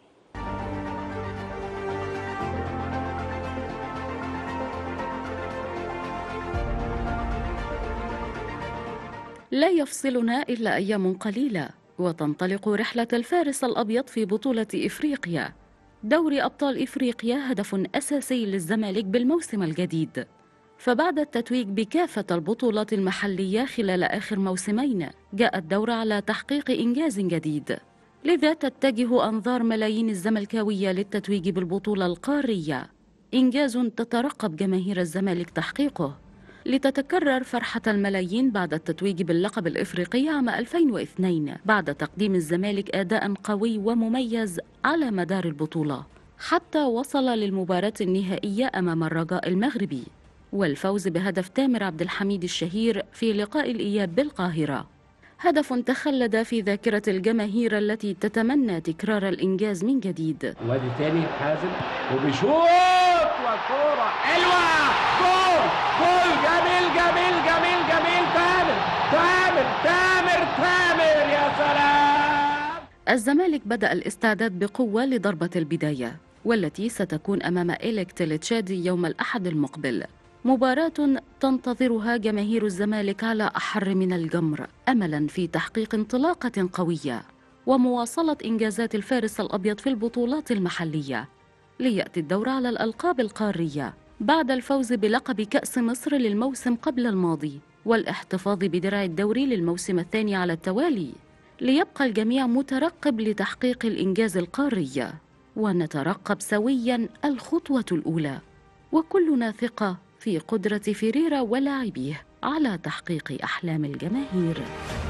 لا يفصلنا إلا أيام قليلة وتنطلق رحلة الفارس الأبيض في بطولة إفريقيا دوري أبطال إفريقيا هدف أساسي للزمالك بالموسم الجديد فبعد التتويج بكافة البطولات المحلية خلال آخر موسمين جاء الدور على تحقيق إنجاز جديد لذا تتجه أنظار ملايين الزملكاوية للتتويج بالبطولة القارية إنجاز تترقب جماهير الزمالك تحقيقه لتتكرر فرحة الملايين بعد التتويج باللقب الإفريقي عام 2002 بعد تقديم الزمالك أداء قوي ومميز على مدار البطولة حتى وصل للمباراة النهائية أمام الرجاء المغربي والفوز بهدف تامر عبد الحميد الشهير في لقاء الإياب بالقاهرة هدف تخلد في ذاكرة الجماهير التي تتمنى تكرار الإنجاز من جديد وادي تاني حازم وبيشوط وكوره حلوه جول جول جميل جميل جميل جميل تامر تامر تامر تامر يا سلام الزمالك بدأ الاستعداد بقوة لضربة البداية والتي ستكون أمام إليك تيليتشادي يوم الأحد المقبل مباراة تنتظرها جماهير الزمالك على أحر من الجمر أملا في تحقيق انطلاقة قوية ومواصلة إنجازات الفارس الأبيض في البطولات المحلية ليأتي الدور على الألقاب القارية بعد الفوز بلقب كأس مصر للموسم قبل الماضي والاحتفاظ بدرع الدوري للموسم الثاني على التوالي ليبقى الجميع مترقب لتحقيق الإنجاز القاري ونترقب سويا الخطوة الأولى وكلنا ثقة في قدرة فيريرا ولاعبيه على تحقيق أحلام الجماهير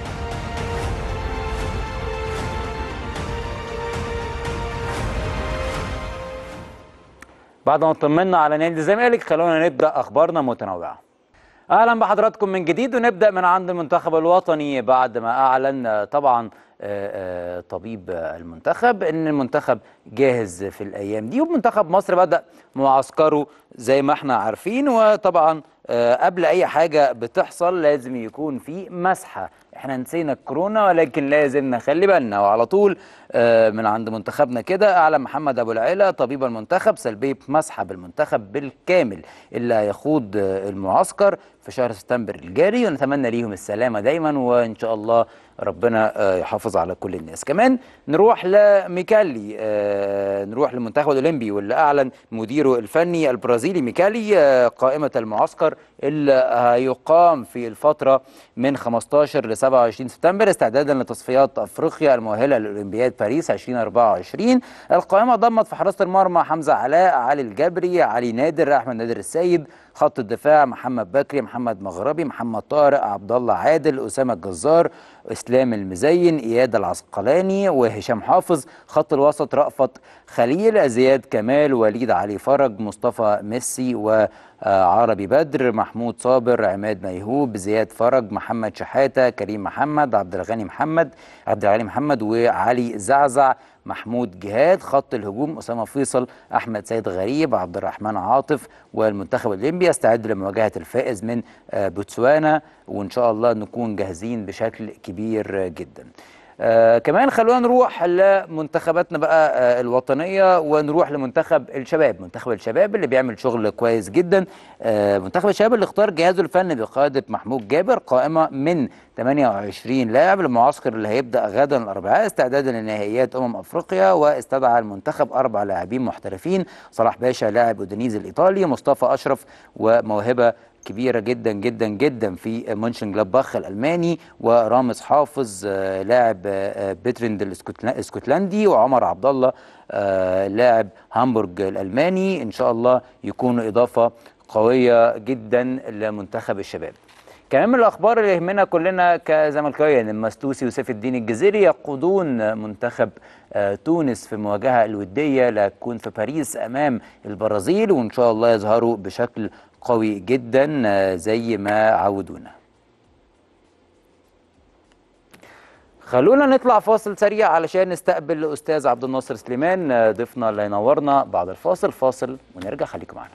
بعد ما اطمنا على نادي الزمالك خلونا نبدا اخبارنا متنوعه اهلا بحضراتكم من جديد ونبدا من عند المنتخب الوطني بعد ما اعلن آه، طبعا آه، آه، طبيب آه، المنتخب ان المنتخب جاهز في الايام دي ومنتخب مصر بدا معسكره زي ما احنا عارفين وطبعا آه، قبل اي حاجه بتحصل لازم يكون في مسحه احنا نسينا الكورونا ولكن لازم نخلي بالنا وعلى طول آه، من عند منتخبنا كده اعلن محمد ابو العلا طبيب المنتخب سلبيه مسحه بالمنتخب بالكامل اللي هيخوض آه، المعسكر في شهر سبتمبر الجاري ونتمنى ليهم السلامه دايما وان شاء الله ربنا آه، يحافظ على كل الناس كمان نروح لميكالي آه، نروح للمنتخب الاولمبي واللي اعلن مديره الفني البرازيلي ميكالي آه، قائمه المعسكر اللي هيقام في الفتره من 15 ل 27 سبتمبر استعدادا لتصفيات افريقيا المؤهله لاولمبياد باريس 2024 القائمه ضمت في حراسه المرمى حمزه علاء علي الجبري علي نادر احمد نادر السيد خط الدفاع محمد بكري محمد مغربي محمد طارق عبد الله عادل اسامه الجزار اسلام المزين اياد العسقلاني وهشام حافظ خط الوسط رأفت خليل زياد كمال وليد علي فرج مصطفى ميسي وعربي بدر محمود صابر عماد ميهوب زياد فرج محمد شحاته كريم محمد عبد الغني محمد عبد الغني محمد وعلي زعزع محمود جهاد خط الهجوم اسامه فيصل احمد سيد غريب عبد الرحمن عاطف والمنتخب الاولمبي يستعد لمواجهه الفائز من آه، بوتسوانا وان شاء الله نكون جاهزين بشكل كبير آه، جدا آه كمان خلونا نروح لمنتخباتنا بقى آه الوطنية ونروح لمنتخب الشباب منتخب الشباب اللي بيعمل شغل كويس جدا آه منتخب الشباب اللي اختار جهازه الفني بقيادة محمود جابر قائمة من 28 لاعب للمعسكر اللي هيبدأ غدا الأربعاء استعدادا لنهائيات أمم أفريقيا واستدعى المنتخب أربع لاعبين محترفين صلاح باشا لاعب أودينيز الإيطالي مصطفى أشرف وموهبة كبيرة جدا جدا جدا في مونشن جلاباخ الألماني ورامز حافظ آه، لاعب آه، بيترند الاسكتلا- الاسكتلندي وعمر عبد الله آه، لاعب هامبورج الألماني إن شاء الله يكونوا إضافة قوية جدا لمنتخب الشباب كمان من الاخبار اللي يهمنا كلنا كزملكاويه ان المستوسي وسيف الدين الجزيري يقودون منتخب آه، تونس في المواجهه الوديه اللي هتكون في باريس امام البرازيل وان شاء الله يظهروا بشكل قوي جدا آه، زي ما عودونا خلونا نطلع فاصل سريع علشان نستقبل الاستاذ عبد الناصر سليمان آه، ضيفنا اللي هينورنا بعد الفاصل فاصل ونرجع خليكم معانا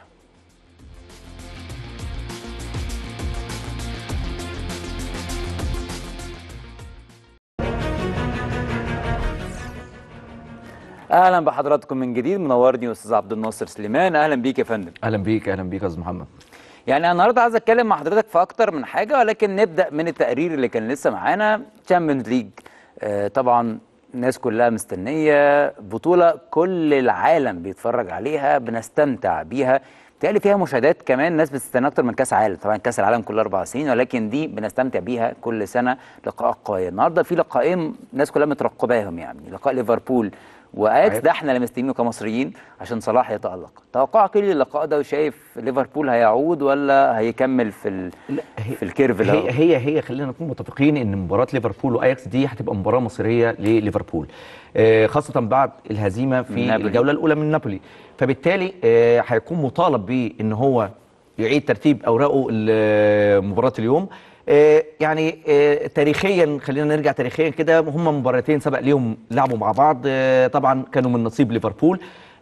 اهلا بحضراتكم من جديد منورني استاذ عبد الناصر سليمان اهلا بيك يا فندم اهلا بيك اهلا بيك يا استاذ محمد يعني أنا النهارده عايز اتكلم مع حضرتك في اكتر من حاجه ولكن نبدا من التقرير اللي كان لسه معانا تشامبيونز ليج آه طبعا الناس كلها مستنيه بطوله كل العالم بيتفرج عليها بنستمتع بيها بتهيألي فيها مشاهدات كمان ناس بتستنى اكتر من كاس عالم طبعا كاس العالم كل اربع سنين ولكن دي بنستمتع بيها كل سنه لقاء قوي النهارده في لقاءين الناس كلها مترقباهم يعني لقاء ليفربول واياكس ده احنا اللي مستنيينه كمصريين عشان صلاح يتالق توقعك ايه للقاء ده وشايف ليفربول هيعود ولا هيكمل في ال... في الكيرف اللي هو- هي هي هي خلينا نكون متفقين ان مباراه ليفربول واياكس دي هتبقى مباراه مصيريه لليفربول آه، خاصه بعد الهزيمه في نابولي. الجوله الاولى من نابولي فبالتالي آه، هيكون مطالب بان هو يعيد ترتيب اوراقه لمباراه اليوم آه، يعني آه، تاريخيا خلينا نرجع تاريخيا كده هم مباراتين سبق ليهم لعبوا مع بعض آه، طبعا كانوا من نصيب ليفربول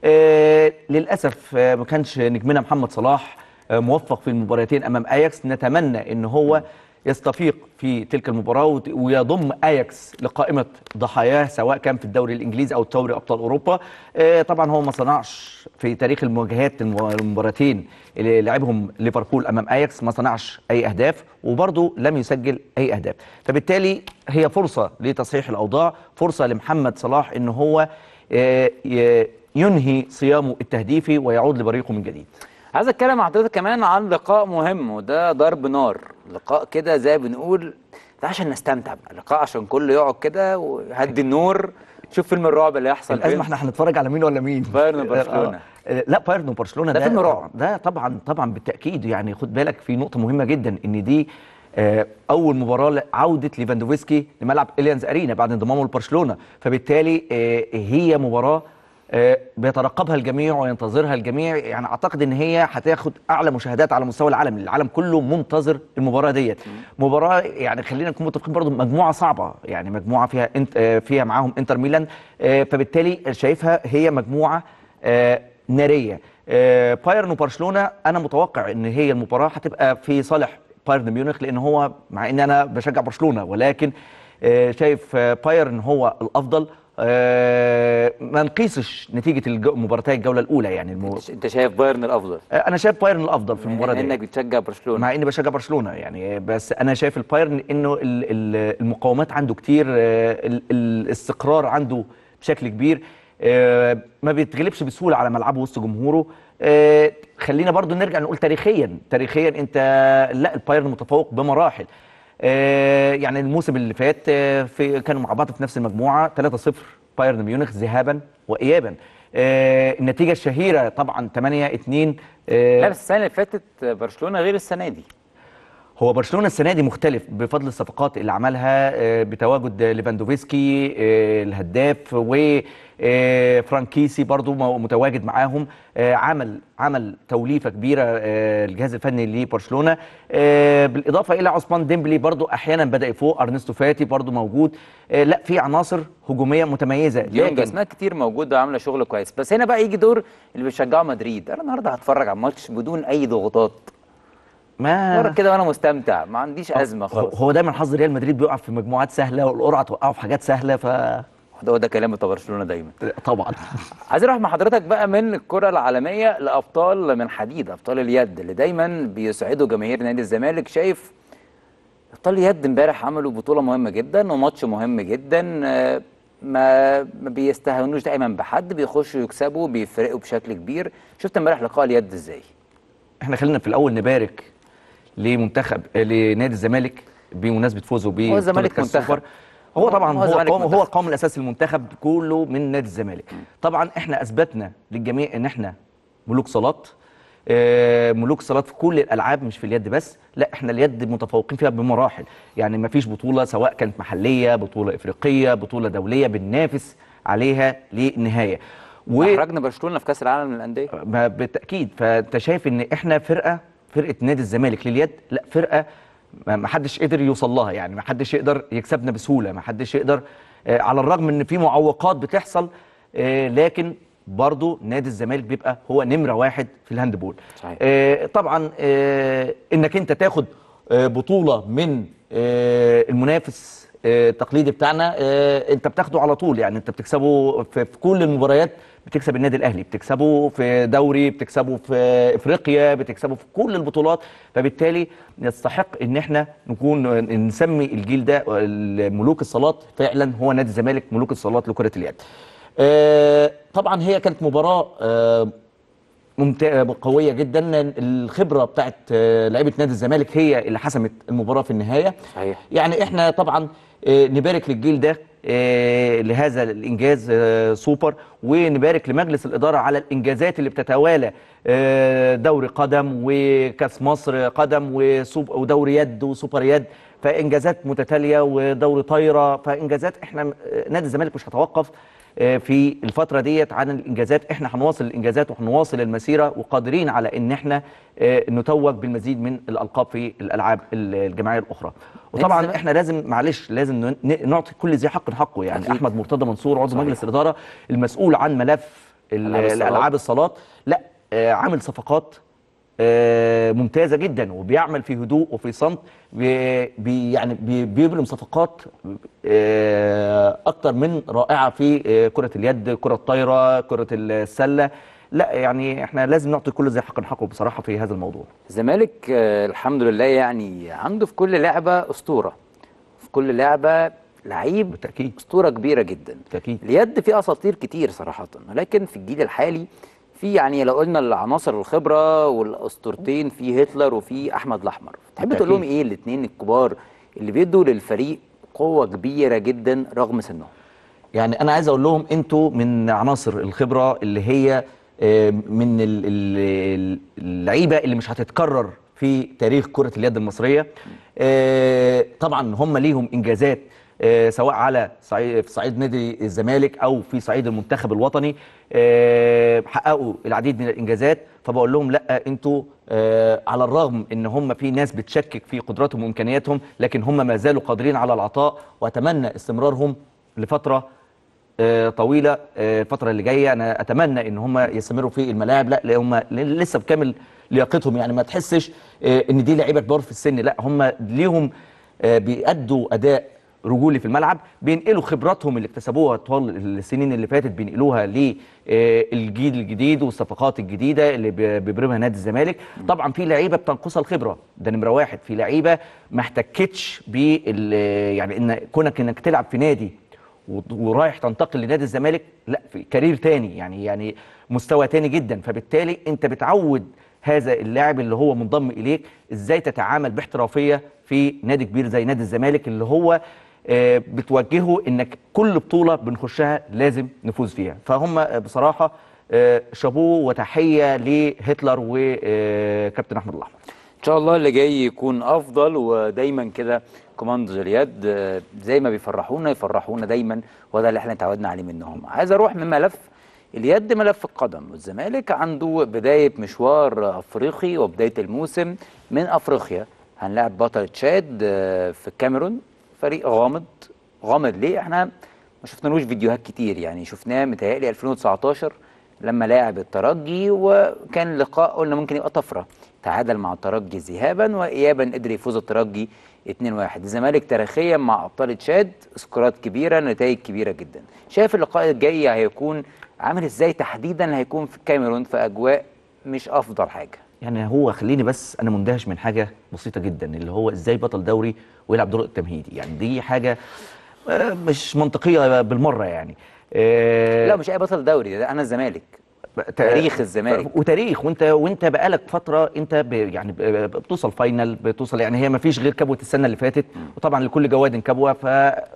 آه، للاسف آه، ما كانش نجمنا محمد صلاح آه، موفق في المباراتين امام اياكس نتمنى ان هو يستفيق في تلك المباراه وت- ويضم اياكس لقائمه ضحاياه سواء كان في الدوري الانجليزي او دوري ابطال اوروبا آه، طبعا هو ما صنعش في تاريخ المواجهات الم- المباراتين اللي لعبهم ليفربول امام اياكس ما صنعش اي اهداف وبرضه لم يسجل اي اهداف فبالتالي هي فرصه لتصحيح الاوضاع فرصه لمحمد صلاح ان هو آه، ي- ينهي صيامه التهديفي ويعود لبريقه من جديد عايز اتكلم مع حضرتك كمان عن لقاء مهم وده ضرب نار لقاء كده زي بنقول ده عشان نستمتع بقى لقاء عشان كله يقعد كده وهدي النور شوف فيلم الرعب اللي هيحصل الازمه فين. احنا هنتفرج على مين ولا مين بايرن وبرشلونة. آه، آه، لا بايرن وبرشلونه ده فيلم رعب. ده طبعا طبعا بالتاكيد يعني خد بالك في نقطه مهمه جدا ان دي آه، اول مباراه عوده ليفاندوفسكي لملعب اليانز ارينا بعد انضمامه لبرشلونه فبالتالي آه، هي مباراه آه، بيترقبها الجميع وينتظرها الجميع يعني اعتقد ان هي هتاخد اعلى مشاهدات على مستوى العالم العالم كله منتظر المباراه ديت مباراه يعني خلينا نكون متفقين برضو مجموعه صعبه يعني مجموعه فيها انت آه، فيها معاهم انتر ميلان آه، فبالتالي شايفها هي مجموعه آه، ناريه آه، بايرن وبرشلونه انا متوقع ان هي المباراه هتبقى في صالح بايرن ميونخ لان هو مع ان انا بشجع برشلونه ولكن آه، شايف آه، بايرن هو الافضل آه، ما نقيسش نتيجه الجو- مباراتي الجوله الاولى يعني المو... انت شايف بايرن الافضل آه، انا شايف بايرن الافضل في المباراه انك دي بتشجع برشلونه مع اني بشجع برشلونه يعني بس انا شايف البايرن انه ال- ال- المقاومات عنده كتير آه، ال- الاستقرار عنده بشكل كبير آه، ما بيتغلبش بسهوله على ملعبه وسط جمهوره آه، خلينا برضو نرجع نقول تاريخيا تاريخيا انت لا البايرن متفوق بمراحل آه، يعني الموسم اللي فات آه، في كانوا مع بعض في نفس المجموعه 3-0 بايرن ميونخ ذهابا وايابا آه، النتيجه الشهيره طبعا 8-2 آه، لا بس السنه اللي فاتت برشلونه غير السنه دي هو برشلونه السنه دي مختلف بفضل الصفقات اللي عملها آه، بتواجد ليفاندوفسكي آه، الهداف وفرانكيسي برضو مو- متواجد معاهم آه، عمل عمل توليفه كبيره آه، الجهاز الفني لبرشلونه آه، بالاضافه الى عثمان ديمبلي برضو احيانا بدا يفوق ارنستو فاتي برضو موجود آه، لا في عناصر هجوميه متميزه ديونج اسماء كتير موجوده وعامله شغل كويس بس هنا بقى يجي دور اللي بيشجعوا مدريد انا النهارده هتفرج على الماتش بدون اي ضغوطات اتفرج ما كده وانا مستمتع ما عنديش ازمه هو- خالص هو دايما حظ ريال مدريد بيقع في مجموعات سهله والقرعه توقعه في حاجات سهله ف ده هو ده كلام بتاع برشلونه دايما طبعا عايز اروح مع حضرتك بقى من الكره العالميه لابطال من حديد ابطال اليد اللي دايما بيسعدوا جماهير نادي الزمالك شايف ابطال اليد امبارح عملوا بطوله مهمه جدا وماتش مهم جدا آه، ما ما بيستهونوش دايما بحد بيخشوا يكسبوا بيفرقوا بشكل كبير شفت امبارح لقاء اليد ازاي احنا خلينا في الاول نبارك لمنتخب آه، لنادي الزمالك بمناسبه فوزه ب هو الزمالك بطولة كأس منتخب. السوبر. هو طبعا هو هو الزمالك هو, هو منتخب. القوام الاساسي للمنتخب كله من نادي الزمالك طبعا احنا اثبتنا للجميع ان احنا ملوك صالات آه، ملوك صالات في كل الالعاب مش في اليد بس لا احنا اليد متفوقين فيها بمراحل يعني ما فيش بطوله سواء كانت محليه بطوله افريقيه بطوله دوليه بننافس عليها للنهايه و... احرجنا برشلونه في كاس العالم للانديه ما بالتاكيد فانت شايف ان احنا فرقه فرقه نادي الزمالك لليد لا فرقه ما ما حدش قدر يوصل لها يعني ما حدش يقدر يكسبنا بسهوله ما حدش يقدر آه، على الرغم ان في معوقات بتحصل آه، لكن برضو نادي الزمالك بيبقى هو نمره واحد في الهاندبول صحيح. آه، طبعا آه، انك انت تاخد آه، بطوله من آه، المنافس آه، التقليدي بتاعنا آه، انت بتاخده على طول يعني انت بتكسبه في في كل المباريات بتكسب النادي الاهلي بتكسبه في دوري بتكسبه في افريقيا بتكسبه في كل البطولات فبالتالي يستحق ان احنا نكون نسمي الجيل ده ملوك الصالات فعلا هو نادي الزمالك ملوك الصالات لكره اليد آه، طبعا هي كانت مباراه آه، ممتازه قويه جدا الخبره بتاعت آه، لعيبه نادي الزمالك هي اللي حسمت المباراه في النهايه صحيح. يعني احنا طبعا آه، نبارك للجيل ده آه، لهذا الانجاز آه، سوبر ونبارك لمجلس الاداره على الانجازات اللي بتتوالى آه، دوري قدم وكاس مصر قدم وسوب- ودوري يد وسوبر يد فانجازات متتاليه ودوري طايره فانجازات احنا آه، نادي الزمالك مش هتوقف آه، في الفترة ديت عن الإنجازات إحنا هنواصل الإنجازات وهنواصل المسيرة وقادرين على إن إحنا آه، نتوج بالمزيد من الألقاب في الألعاب ال- الجماعية الأخرى وطبعا الزمالك- إحنا لازم معلش لازم ن- ن- نعطي كل ذي حق حقه يعني أكيد. أحمد مرتضى منصور عضو صحيح. مجلس الإدارة المسؤول عن ملف ال- ألعاب الصالات. الألعاب الصالات لا آه، عامل صفقات آه، ممتازه جدا وبيعمل في هدوء وفي صمت بي بي- يعني بي بيبرم صفقات آه، اكتر من رائعه في آه، كره اليد كره الطايره كره السله لا يعني احنا لازم نعطي كل ذي حق حقه بصراحه في هذا الموضوع الزمالك آه، الحمد لله يعني عنده في كل لعبه اسطوره في كل لعبه لعيب بالتاكيد اسطوره كبيره جدا بالتاكيد اليد فيه اساطير كتير صراحه ولكن في الجيل الحالي في يعني لو قلنا العناصر الخبره والاسطورتين في هتلر وفي احمد الاحمر تحب تقول لهم بالتأكيد. ايه الاثنين الكبار اللي بيدوا للفريق قوه كبيره جدا رغم سنهم يعني انا عايز اقول لهم انتوا من عناصر الخبره اللي هي آه، من ال- ال- اللعيبه اللي مش هتتكرر في تاريخ كره اليد المصريه آه، طبعا هم ليهم انجازات آه، سواء على صعيد في صعيد نادي الزمالك او في صعيد المنتخب الوطني آه، حققوا العديد من الانجازات فبقول لهم لا انتوا آه، على الرغم ان هم في ناس بتشكك في قدراتهم وامكانياتهم لكن هم ما زالوا قادرين على العطاء واتمنى استمرارهم لفتره آه، طويله آه، الفتره اللي جايه انا اتمنى ان هم يستمروا في الملاعب لا لا هم لسه بكامل لياقتهم يعني ما تحسش آه، ان دي لعيبه كبار في السن لا هم ليهم آه، بيأدوا اداء رجولي في الملعب بينقلوا خبراتهم اللي اكتسبوها طوال السنين اللي فاتت بينقلوها للجيل الجديد والصفقات الجديده اللي بي- بيبرمها نادي الزمالك طبعا في لعيبه بتنقصها الخبره ده نمره واحد في لعيبه ما احتكتش بال يعني ان كونك انك تلعب في نادي و- ورايح تنتقل لنادي الزمالك لا في كارير تاني يعني يعني مستوى تاني جدا فبالتالي انت بتعود هذا اللاعب اللي هو منضم اليك ازاي تتعامل باحترافيه في نادي كبير زي نادي الزمالك اللي هو آه، بتوجهه انك كل بطوله بنخشها لازم نفوز فيها فهم آه، بصراحه آه، شابوه وتحيه لهتلر وكابتن احمد الاحمر ان شاء الله اللي جاي يكون افضل ودايما كده كوماندوز اليد آه، زي ما بيفرحونا يفرحونا دايما وده اللي احنا اتعودنا عليه منهم عايز اروح من ملف اليد ملف القدم والزمالك عنده بدايه مشوار افريقي وبدايه الموسم من افريقيا هنلاعب بطل تشاد آه، في الكاميرون فريق غامض غامض ليه احنا ما شفنالوش فيديوهات كتير يعني شفناه متهيألي 2019 لما لاعب الترجي وكان لقاء قلنا ممكن يبقى طفره تعادل مع الترجي ذهابا وايابا قدر يفوز الترجي 2-1 الزمالك تاريخيا مع ابطال تشاد سكورات كبيره نتائج كبيره جدا شايف اللقاء الجاي هيكون عامل ازاي تحديدا هيكون في الكاميرون في اجواء مش افضل حاجه يعني هو خليني بس انا مندهش من حاجه بسيطه جدا اللي هو ازاي بطل دوري ويلعب دور التمهيدي يعني دي حاجه آه، مش منطقيه بالمره يعني آه، لا مش اي بطل دوري ده انا الزمالك ت- تاريخ الزمالك. وتاريخ وانت وانت بقالك فتره انت ب يعني ب- ب- بتوصل فاينل بتوصل يعني هي ما فيش غير كبوه السنه اللي فاتت وطبعا لكل جواد كبوه ف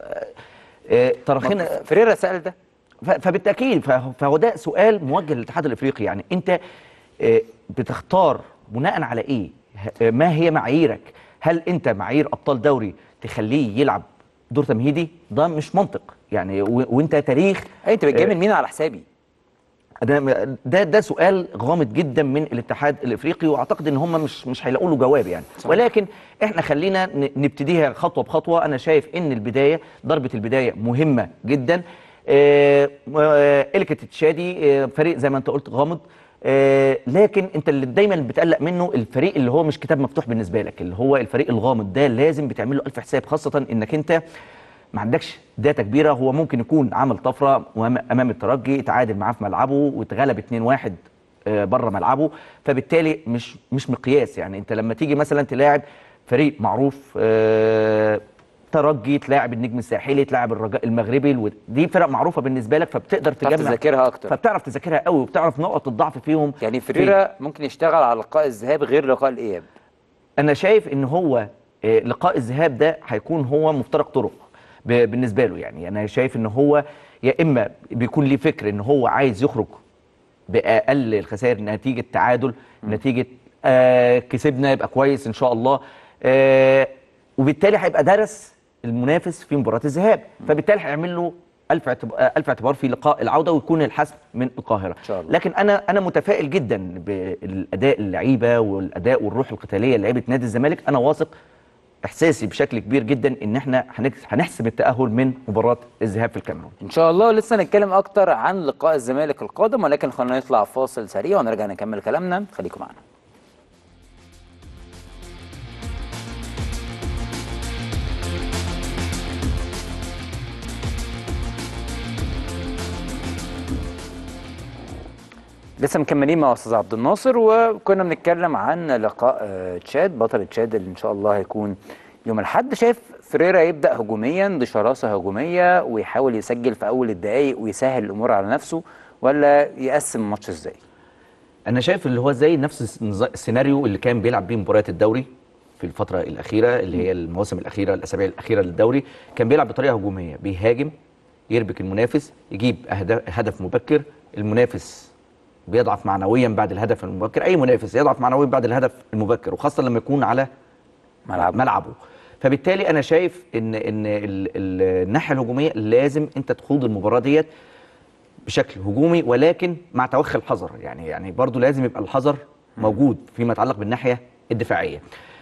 آه، تراخينا فريرا سأل ده ف- فبالتاكيد فه- فهو ده سؤال موجه للاتحاد الافريقي يعني انت آه، بتختار بناء على ايه؟ ه- ما هي معاييرك؟ هل انت معايير ابطال دوري تخليه يلعب دور تمهيدي؟ ده مش منطق يعني و- وانت تاريخ أي انت بتجامل مين على حسابي ده ده ده سؤال غامض جدا من الاتحاد الافريقي واعتقد ان هم مش مش هيلاقوا له جواب يعني صحيح. ولكن احنا خلينا ن- نبتديها خطوه بخطوه انا شايف ان البدايه ضربه البدايه مهمه جدا آه، آه، الكت تشادي آه، فريق زي ما انت قلت غامض آه، لكن انت اللي دايما بتقلق منه الفريق اللي هو مش كتاب مفتوح بالنسبه لك اللي هو الفريق الغامض ده لازم بتعمل له الف حساب خاصه انك انت ما عندكش داتا كبيره هو ممكن يكون عمل طفره وأم- امام الترجي اتعادل معاه في ملعبه واتغلب 2-1 آه، بره ملعبه فبالتالي مش مش مقياس يعني انت لما تيجي مثلا تلاعب فريق معروف آه، ترجي تلاعب النجم الساحلي تلاعب الرجاء المغربي الود- دي فرق معروفه بالنسبه لك فبتقدر تعرف تجمع تذاكرها اكتر فبتعرف تذاكرها قوي وبتعرف نقط الضعف فيهم يعني فين. فريرا ممكن يشتغل على لقاء الذهاب غير لقاء الاياب انا شايف ان هو آه، لقاء الذهاب ده هيكون هو مفترق طرق ب- بالنسبه له يعني انا شايف ان هو يا اما بيكون ليه فكر ان هو عايز يخرج باقل الخسائر نتيجه تعادل نتيجه آه كسبنا يبقى كويس ان شاء الله آه وبالتالي هيبقى درس المنافس في مباراه الذهاب فبالتالي هيعمل له ألف اعتبار, ألف اعتبار في لقاء العودة ويكون الحسم من القاهرة إن شاء الله. لكن أنا أنا متفائل جدا بالأداء اللعيبة والأداء والروح القتالية لعيبة نادي الزمالك أنا واثق إحساسي بشكل كبير جدا إن إحنا هنكس- هنحسم التأهل من مباراة الذهاب في الكاميرون ان شاء الله لسه هنتكلم اكتر عن لقاء الزمالك القادم ولكن خلينا نطلع فاصل سريع ونرجع نكمل كلامنا خليكم معنا لسه مكملين مع استاذ عبد الناصر وكنا بنتكلم عن لقاء آه، تشاد بطل تشاد اللي ان شاء الله هيكون يوم الاحد شايف فريرا يبدا هجوميا بشراسه هجوميه ويحاول يسجل في اول الدقائق ويسهل الامور على نفسه ولا يقسم الماتش ازاي؟ انا شايف اللي هو زي نفس النظ- السيناريو اللي كان بيلعب بيه مباريات الدوري في الفتره الاخيره اللي هي المواسم الاخيره الاسابيع الاخيره للدوري كان بيلعب بطريقه هجوميه بيهاجم يربك المنافس يجيب أهداف هدف مبكر المنافس بيضعف معنويا بعد الهدف المبكر اي منافس يضعف معنويا بعد الهدف المبكر وخاصه لما يكون على ملعبه. ملعبه فبالتالي انا شايف ان ان ال- ال- الناحيه الهجوميه لازم انت تخوض المباراه ديت بشكل هجومي ولكن مع توخي الحذر يعني يعني برضو لازم يبقى الحذر موجود فيما يتعلق بالناحيه الدفاعيه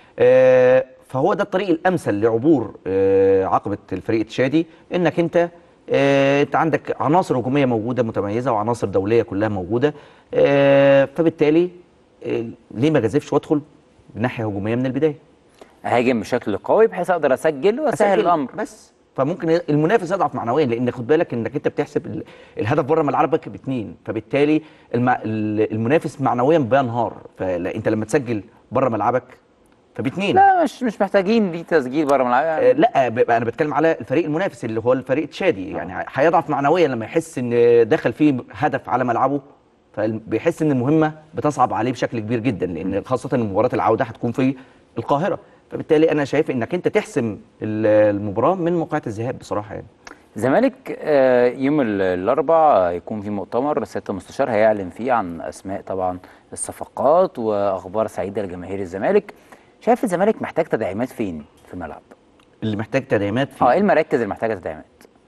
آه، فهو ده الطريق الامثل لعبور آه، عقبه الفريق التشادي انك انت آه، انت عندك عناصر هجوميه موجوده متميزه وعناصر دوليه كلها موجوده آه، فبالتالي آه، ليه ما جازفش وادخل بناحيه هجوميه من البدايه اهاجم بشكل قوي بحيث اقدر اسجل واسهل أسجل الامر بس فممكن المنافس يضعف معنويا لان خد بالك انك انت بتحسب ال- الهدف بره ملعبك باثنين فبالتالي الم... ال- المنافس معنويا بينهار فانت لما تسجل بره ملعبك فباثنين لا مش مش محتاجين ليه تسجيل بره ملعب آه، يعني لا ب- انا بتكلم على الفريق المنافس اللي هو الفريق تشادي يعني هيضعف معنويا لما يحس ان دخل فيه هدف على ملعبه فبيحس ان المهمه بتصعب عليه بشكل كبير جدا لان خاصه ان مباراه العوده هتكون في القاهره فبالتالي انا شايف انك انت تحسم ال- المباراه من موقعة الذهاب بصراحه يعني الزمالك آه، يوم ال- الاربعاء هيكون في مؤتمر سياده المستشار هيعلن فيه عن اسماء طبعا الصفقات واخبار سعيده لجماهير الزمالك شايف الزمالك محتاج تدعيمات فين في الملعب اللي محتاج تدعيمات فيه اه ايه المراكز اللي محتاجه تدعيمات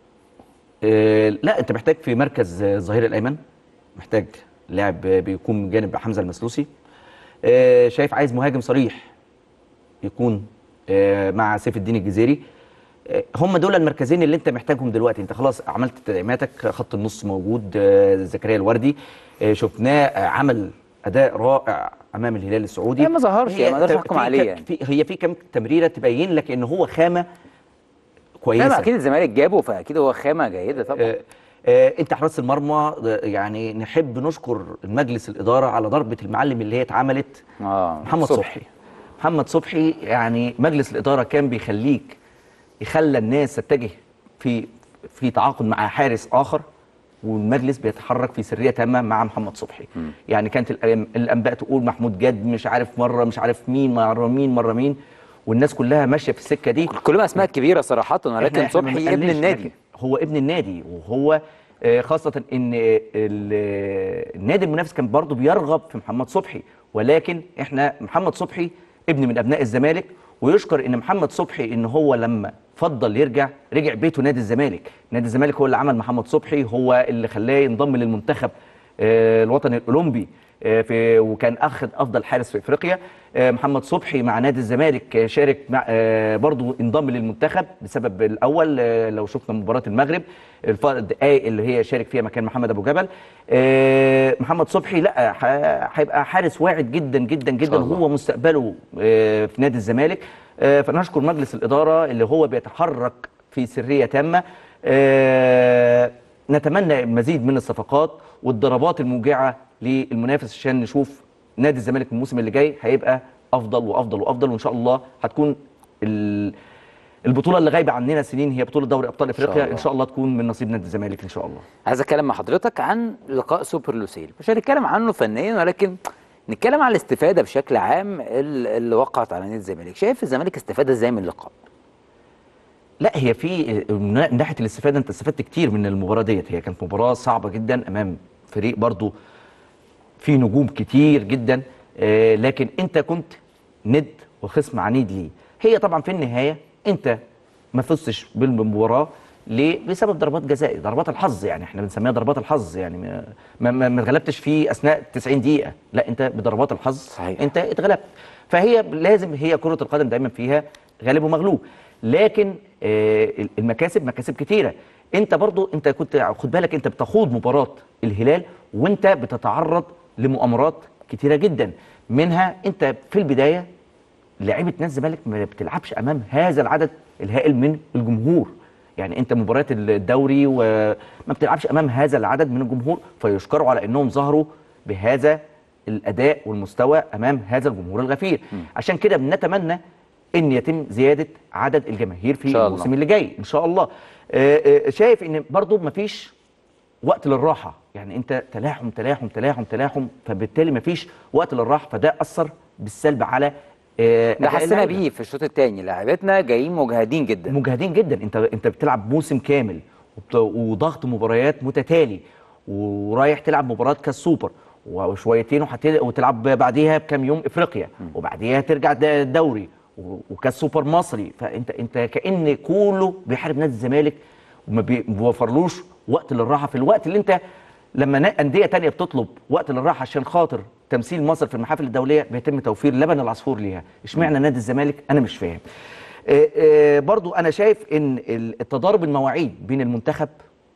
آه، لا انت محتاج في مركز آه، الظهير الايمن محتاج لاعب آه، بيكون جانب حمزه المسلوسي آه، شايف عايز مهاجم صريح يكون آه، مع سيف الدين الجزيري آه، هم دول المركزين اللي انت محتاجهم دلوقتي انت خلاص عملت تدعيماتك خط النص موجود آه، زكريا الوردي آه، شفناه آه، عمل اداء رائع امام الهلال السعودي هي ما ظهرش، هي يعني ما اقدرش ت- احكم في عليه كم- يعني. في هي في كم تمريره تبين لك ان هو خامه لا كويسه ما اكيد الزمالك جابه فاكيد هو خامه جيده طبعا آه، آه، انت حراس المرمى آه، يعني نحب نشكر مجلس الاداره على ضربه المعلم اللي هي اتعملت اه محمد صبحي محمد صبحي يعني مجلس الاداره كان بيخليك يخلى الناس تتجه في في تعاقد مع حارس اخر والمجلس بيتحرك في سريه تامه مع محمد صبحي يعني كانت الأم- الانباء تقول محمود جد مش عارف مره مش عارف مين مره مين مره مين والناس كلها ماشيه في السكه دي كلهم اسماء كبيره صراحه ولكن إحنا- إحنا ما صبحي ابن بنقللش، النادي لكن هو ابن النادي وهو آه، خاصة ان ال- النادي المنافس كان برضه بيرغب في محمد صبحي ولكن احنا محمد صبحي ابن من ابناء الزمالك ويشكر ان محمد صبحي ان هو لما فضل يرجع رجع بيته نادي الزمالك نادي الزمالك هو اللي عمل محمد صبحي هو اللي خلاه ينضم للمنتخب آه، الوطني الاولمبي آه، في وكان اخذ افضل حارس في افريقيا آه، محمد صبحي مع نادي الزمالك آه، شارك مع آه، برضو انضم للمنتخب بسبب الاول آه، لو شفنا مباراه المغرب الفرق الدقائق اللي هي شارك فيها مكان محمد ابو جبل آه، محمد صبحي لا ح- هيبقى حارس واعد جدا جدا جدا الله. هو مستقبله آه، في نادي الزمالك آه، فنشكر مجلس الاداره اللي هو بيتحرك في سريه تامه آه، نتمنى مزيد من الصفقات والضربات الموجعه للمنافس عشان نشوف نادي الزمالك الموسم اللي جاي هيبقى افضل وافضل وافضل وان شاء الله هتكون ال- البطوله اللي غايبه عننا سنين هي بطوله دوري ابطال شاء افريقيا الله. ان شاء الله تكون من نصيب نادي الزمالك ان شاء الله عايز اتكلم مع حضرتك عن لقاء سوبر لوسيل مش هنتكلم عنه فنيا ولكن نتكلم عن الاستفاده بشكل عام ال- اللي وقعت على نادي الزمالك شايف الزمالك استفاد ازاي من اللقاء لا هي في من ناحيه الاستفاده انت استفدت كتير من المباراه ديت هي كانت مباراه صعبه جدا امام فريق برضو في نجوم كتير جدا آه، لكن انت كنت ند وخصم عنيد ليه هي طبعا في النهايه انت ما فزتش بالمباراه ليه؟ بسبب ضربات جزاء ضربات الحظ يعني احنا بنسميها ضربات الحظ يعني ما ما, ما ما اتغلبتش في اثناء 90 دقيقه لا انت بضربات الحظ صحيح. انت اتغلبت فهي لازم هي كره القدم دايما فيها غالب ومغلوب لكن آه، المكاسب مكاسب كتيره انت برضو انت كنت خد بالك انت بتخوض مباراه الهلال وانت بتتعرض لمؤامرات كتيره جدا منها انت في البدايه لعيبه نادي الزمالك ما بتلعبش امام هذا العدد الهائل من الجمهور يعني انت مباريات الدوري وما بتلعبش امام هذا العدد من الجمهور فيشكروا على انهم ظهروا بهذا الاداء والمستوى امام هذا الجمهور الغفير عشان كده بنتمنى ان يتم زياده عدد الجماهير في إن شاء الله. الموسم اللي جاي ان شاء الله آه، آه، شايف ان برضو مفيش وقت للراحه يعني انت تلاحم تلاحم تلاحم تلاحم فبالتالي مفيش وقت للراحه فده اثر بالسلب على آه، ده أداء حسينا اللعيبة. بيه في الشوط الثاني لاعيبتنا جايين مجهدين جدا مجهدين جدا انت انت بتلعب موسم كامل وبت- وضغط مباريات متتالي ورايح تلعب مباراه كاس سوبر وشويتين وهت- وتلعب بعديها بكام يوم افريقيا وبعديها ترجع د- دوري و- وكاس سوبر مصري فانت انت كان كله بيحارب نادي الزمالك وما بي- بيوفرلوش وقت للراحه في الوقت اللي انت لما نا- انديه تانية بتطلب وقت للراحه عشان خاطر تمثيل مصر في المحافل الدوليه بيتم توفير لبن العصفور ليها اشمعنى نادي الزمالك انا مش فاهم آه، آه، برضو انا شايف ان ال- التضارب المواعيد بين المنتخب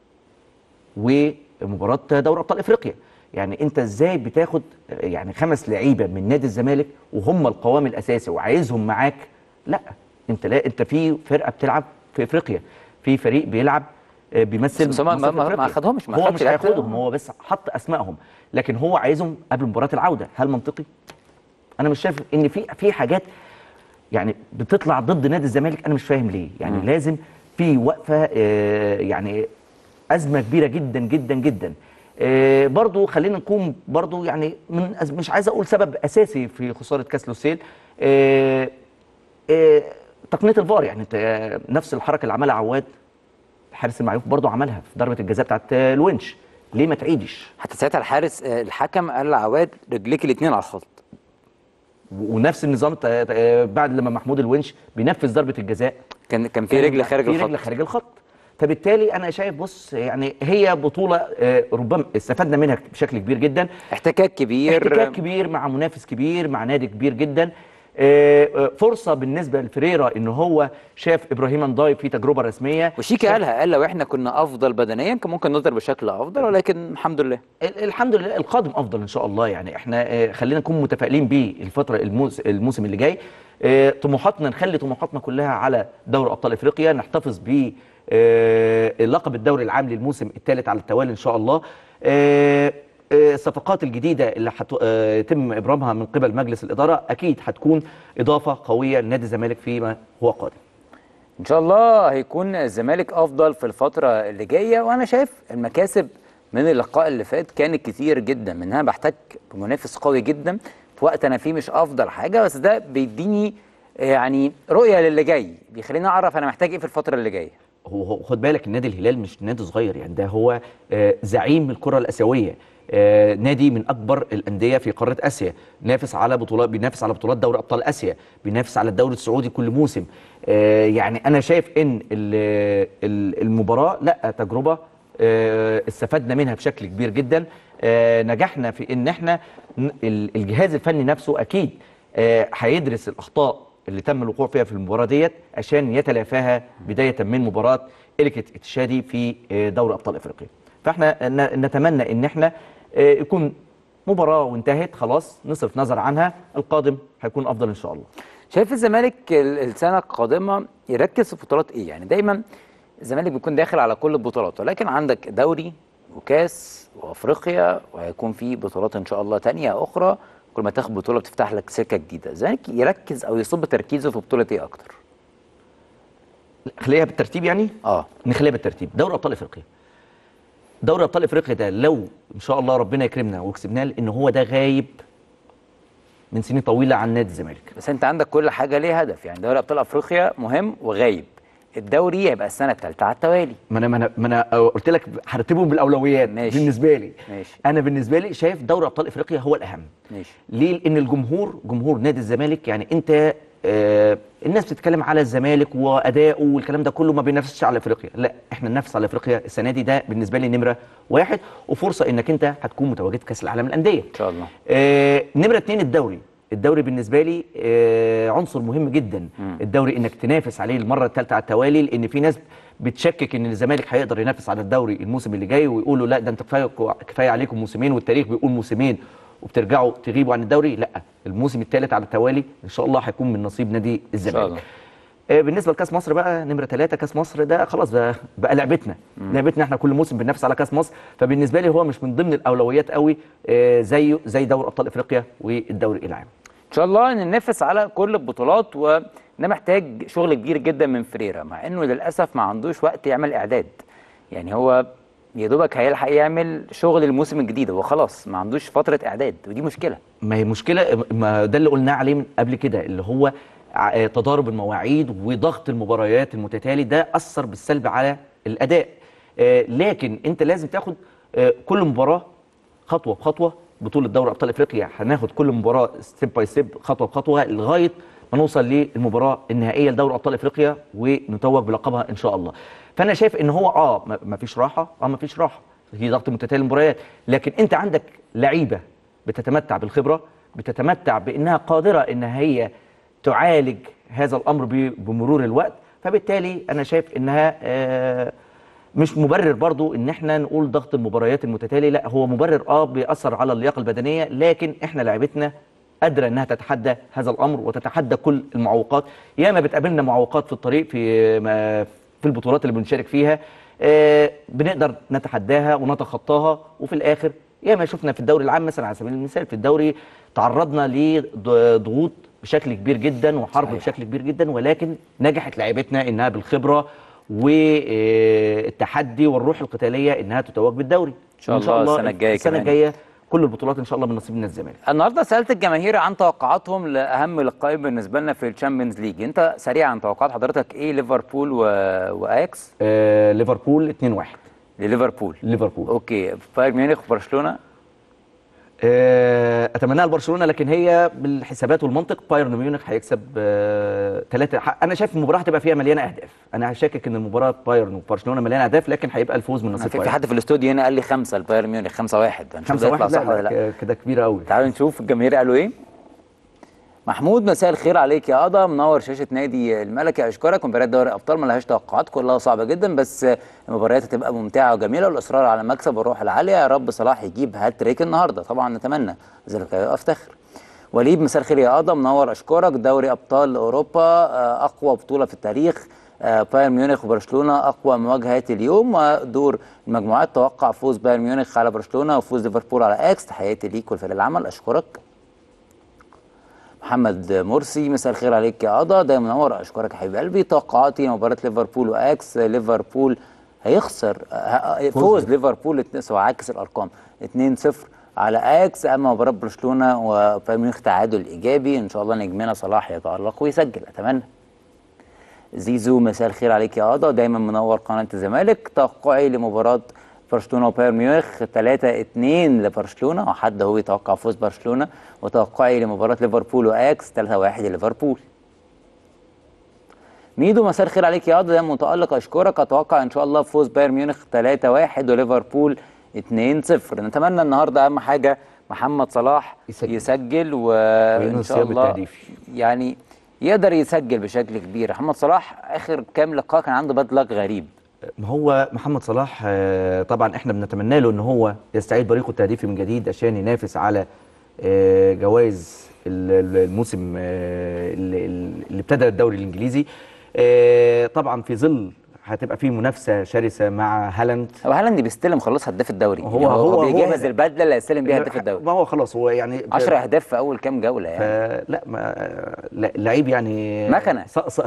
ومباراه دوري ابطال افريقيا يعني انت ازاي بتاخد آه، يعني خمس لعيبه من نادي الزمالك وهم القوام الاساسي وعايزهم معاك لا انت لا انت في فرقه بتلعب في افريقيا في فريق بيلعب آه، بيمثل بس ما- مصر ما- في ما- أفريقيا. ما أخدهمش، ما هو أخدش مش لعيبة. هياخدهم هو بس حط اسمائهم لكن هو عايزهم قبل مباراه العوده هل منطقي انا مش شايف ان في في حاجات يعني بتطلع ضد نادي الزمالك انا مش فاهم ليه يعني مم. لازم في وقفه آه، يعني ازمه كبيره جدا جدا جدا آه، برضو خلينا نكون برضو يعني من أز- مش عايز اقول سبب اساسي في خساره كاس لوسيل آه، آه، تقنيه الفار يعني انت آه، نفس الحركه اللي عملها عواد الحارس المعروف برضو عملها في ضربه الجزاء بتاعت آه، الونش ليه ما تعيدش حتى ساعتها الحارس آه، الحكم قال لعواد رجليك الاثنين على الخط ونفس النظام تا- تا- بعد لما محمود الونش بينفذ ضربه الجزاء كان كان في رجل خارج في الخط رجل خارج الخط فبالتالي انا شايف بص يعني هي بطوله آه، ربما استفدنا منها بشكل كبير جدا احتكاك كبير احتكاك كبير مع منافس كبير مع نادي كبير جدا آه، آه، فرصه بالنسبه لفريرا ان هو شاف ابراهيم انداي في تجربه رسميه وشيكا شاف- قالها قال لو احنا كنا افضل بدنيا كان ممكن نظهر بشكل افضل ولكن الحمد لله ال- الحمد لله القادم افضل ان شاء الله يعني احنا آه، خلينا نكون متفائلين بيه الفتره الموس الموسم اللي جاي آه، طموحاتنا نخلي طموحاتنا كلها على دوري ابطال افريقيا نحتفظ ب لقب الدوري العام للموسم الثالث على التوالي ان شاء الله آه، آه، الصفقات الجديده اللي هيتم ابرامها من قبل مجلس الاداره اكيد هتكون اضافه قويه لنادي الزمالك فيما هو قادم ان شاء الله هيكون الزمالك افضل في الفتره اللي جايه وانا شايف المكاسب من اللقاء اللي فات كانت كتير جدا منها بحتك بمنافس قوي جدا في وقت انا فيه مش افضل حاجه بس ده بيديني يعني رؤيه للي جاي بيخليني اعرف انا محتاج ايه في الفتره اللي جايه هو هو- خد بالك النادي الهلال مش نادي صغير يعني ده هو آه، زعيم الكرة الآسيوية آه، نادي من أكبر الأندية في قارة آسيا نافس على بطولات بينافس على بطولات دوري أبطال آسيا بينافس على الدوري السعودي كل موسم آه، يعني أنا شايف إن ال- ال- المباراة لا تجربة آه، استفدنا منها بشكل كبير جدا آه، نجحنا في ان احنا ن- ال- الجهاز الفني نفسه اكيد آه، هيدرس الاخطاء اللي تم الوقوع فيها في المباراه ديت عشان يتلافاها بدايه من مباراه اليكت اتشادي في آه، دوري ابطال افريقيا فاحنا ن- نتمنى ان احنا آه، يكون مباراه وانتهت خلاص نصرف نظر عنها القادم هيكون افضل ان شاء الله شايف الزمالك ال- السنه القادمه يركز في بطولات ايه يعني دايما الزمالك بيكون داخل على كل البطولات ولكن عندك دوري وكاس وافريقيا وهيكون في بطولات ان شاء الله تانية اخرى كل ما تاخد بطوله بتفتح لك سكه جديده الزمالك يركز او يصب تركيزه في بطوله ايه اكتر خليها بالترتيب يعني اه نخليها بالترتيب دوري ابطال افريقيا دوري ابطال افريقيا ده لو ان شاء الله ربنا يكرمنا وكسبناه لان هو ده غايب من سنين طويله عن نادي الزمالك بس انت عندك كل حاجه ليها هدف يعني دوري ابطال افريقيا مهم وغايب الدوري هيبقى السنه الثالثه على التوالي ما انا ما انا ما انا قلت لك هرتبهم بالاولويات ماشي. بالنسبه لي ماشي. انا بالنسبه لي شايف دوري ابطال افريقيا هو الاهم ماشي ليه؟ لان الجمهور جمهور نادي الزمالك يعني انت آه الناس بتتكلم على الزمالك وادائه والكلام ده كله ما بينافسش على افريقيا، لا احنا ننافس على افريقيا السنه دي ده بالنسبه لي نمره واحد وفرصه انك انت هتكون متواجد في كاس العالم للانديه. ان شاء الله آه نمره اتنين الدوري، الدوري بالنسبه لي آه عنصر مهم جدا، الدوري انك تنافس عليه المره الثالثه على التوالي لان في ناس بتشكك ان الزمالك هيقدر ينافس على الدوري الموسم اللي جاي ويقولوا لا ده انت كفايه كفايه عليكم موسمين والتاريخ بيقول موسمين وبترجعوا تغيبوا عن الدوري لا الموسم الثالث على التوالي ان شاء الله هيكون من نصيب نادي الله. الزمالك آه، بالنسبه لكاس مصر بقى نمره ثلاثة كاس مصر ده خلاص بقى, بقى لعبتنا لعبتنا احنا كل موسم بننافس على كاس مصر فبالنسبه لي هو مش من ضمن الاولويات قوي آه، زي زي دوري ابطال افريقيا والدوري العام ان شاء الله ننافس على كل البطولات وده محتاج شغل كبير جدا من فريرا مع انه للاسف ما عندوش وقت يعمل اعداد يعني هو يا دوبك هيلحق يعمل شغل الموسم الجديد هو خلاص ما عندوش فتره اعداد ودي مشكله ما هي مشكله ما ده اللي قلناه عليه من قبل كده اللي هو ع- آه، تضارب المواعيد وضغط المباريات المتتالي ده اثر بالسلب على الاداء آه، لكن انت لازم تاخد آه، كل مباراه خطوه بخطوه بطوله دوري ابطال افريقيا هناخد كل مباراه ستيب باي ستيب خطوه بخطوه لغايه ما نوصل للمباراه النهائيه لدوري ابطال افريقيا ونتوج بلقبها ان شاء الله فانا شايف ان هو اه ما- ما فيش راحه اه ما فيش راحه في ضغط متتالي المباريات لكن انت عندك لعيبه بتتمتع بالخبره بتتمتع بانها قادره ان هي تعالج هذا الامر ب- بمرور الوقت فبالتالي انا شايف انها آه، مش مبرر برضو ان احنا نقول ضغط المباريات المتتالي لا هو مبرر اه بيأثر على اللياقه البدنيه لكن احنا لعيبتنا قادره انها تتحدى هذا الامر وتتحدى كل المعوقات ياما بتقابلنا معوقات في الطريق في ما في البطولات اللي بنشارك فيها آه، بنقدر نتحداها ونتخطاها وفي الاخر ياما شفنا في الدوري العام مثلا على سبيل المثال في الدوري تعرضنا لضغوط بشكل كبير جدا وحرب صحيح. بشكل كبير جدا ولكن نجحت لعيبتنا انها بالخبره والتحدي والروح القتاليه انها تتوج بالدوري إن شاء وإن الله السنة الجاية السنه كمان. الجايه كل البطولات ان شاء الله من نصيب نادي الزمالك النهارده سالت الجماهير عن توقعاتهم لاهم لقاء بالنسبه لنا في الشامبيونز ليج انت سريعا توقعات حضرتك ايه ليفربول و... واياكس آه ليفربول 2-1 لليفربول ليفربول اوكي بايرن ميونخ وبرشلونه آه، اتمناها لبرشلونه لكن هي بالحسابات والمنطق بايرن ميونخ هيكسب ثلاثه انا شايف المباراه هتبقى فيها مليانه اهداف انا شاكك ان المباراه بايرن وبرشلونه مليانه اهداف لكن هيبقى الفوز من أنا نصيب في في بايرن حد في الاستوديو هنا قال لي خمسه لبايرن ميونخ خمسه واحد هنشوف ده خمسة يطلع واحد صح لا, ولا لا, لا ك- كده كبيره قوي تعالوا نشوف الجماهير قالوا ايه محمود مساء الخير عليك يا قضا منور شاشه نادي الملكي اشكرك مباريات دوري الابطال ملهاش توقعات كلها صعبه جدا بس المباريات هتبقى ممتعه وجميله والاصرار على المكسب والروح العاليه يا رب صلاح يجيب هاتريك النهارده طبعا نتمنى ذلك افتخر وليد مساء الخير يا قضا منور اشكرك دوري ابطال اوروبا آه، اقوى بطوله في التاريخ آه، بايرن ميونخ وبرشلونه اقوى مواجهات اليوم ودور المجموعات توقع فوز بايرن ميونخ على برشلونه وفوز ليفربول على اكس تحياتي ليك ولفريق العمل اشكرك محمد مرسي مساء الخير عليك يا قضا دايما منور اشكرك يا حبيب قلبي توقعاتي مباراه ليفربول واكس ليفربول هيخسر آه، فوز ليفربول اتنين- سواء عكس الارقام 2-0 على اكس اما مباراه برشلونه وبايرن ميونخ تعادل ايجابي ان شاء الله نجمنا صلاح يتالق ويسجل اتمنى زيزو مساء الخير عليك يا قضا دايما منور قناه الزمالك توقعي لمباراه برشلونه وبايرن ميونخ 3 2 لبرشلونه وحد هو يتوقع فوز برشلونه وتوقعي لمباراه ليفربول واياكس 3 1 لليفربول ميدو مساء الخير عليك يا قاضي دايما متالق اشكرك اتوقع ان شاء الله فوز بايرن ميونخ 3-1 وليفربول 2-0 نتمنى النهارده اهم حاجه محمد صلاح يسجل. يسجل وان وينهي شاء الصيام الله التهديفي. يعني يقدر يسجل بشكل كبير محمد صلاح اخر كام لقاء كان عنده باد لك غريب ما هو محمد صلاح آه، طبعا احنا بنتمنى له ان هو يستعيد بريقه التهديفي من جديد عشان ينافس على آه، جوائز ال- ال- الموسم آه، اللي اللي ابتدى الدوري الانجليزي آه، طبعا في ظل هتبقى فيه منافسه شرسه مع هالاند هو هالاند بيستلم خلاص هداف الدوري هو- يعني هو, هو- هو هو بيجهز ده. البدله اللي هيستلم بيها هداف الدوري ما هو خلاص هو يعني 10 اهداف في اول كام جوله يعني فلا ما لا- لعيب يعني مكنة. ص- ص-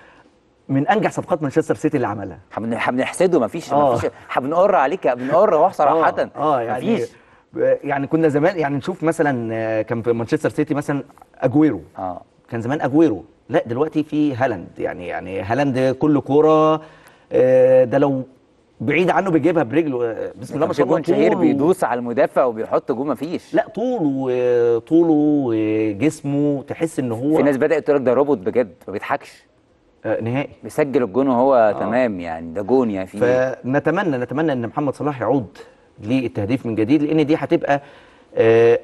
من انجح صفقات مانشستر سيتي اللي عملها حبن- هنحسده مفيش آه. مفيش بنقر عليك بنقر هو صراحه اه, آه يعني مفيش يعني كنا زمان يعني نشوف مثلا آه، كان في مانشستر سيتي مثلا اجويرو اه كان زمان اجويرو لا دلوقتي في هالاند يعني يعني هالاند كل كوره آه، ده لو بعيد عنه بيجيبها برجله آه، بسم الله ما في شاء الله جون شهير طوله- بيدوس على المدافع وبيحط جون مفيش لا طوله آه، طوله وجسمه تحس ان هو في ناس بدات تقول لك ده روبوت بجد ما بيضحكش آه، نهائي بيسجل الجون وهو تمام يعني ده جون يعني في فنتمنى نتمنى ان محمد صلاح يعود للتهديف من جديد لان دي هتبقى آه،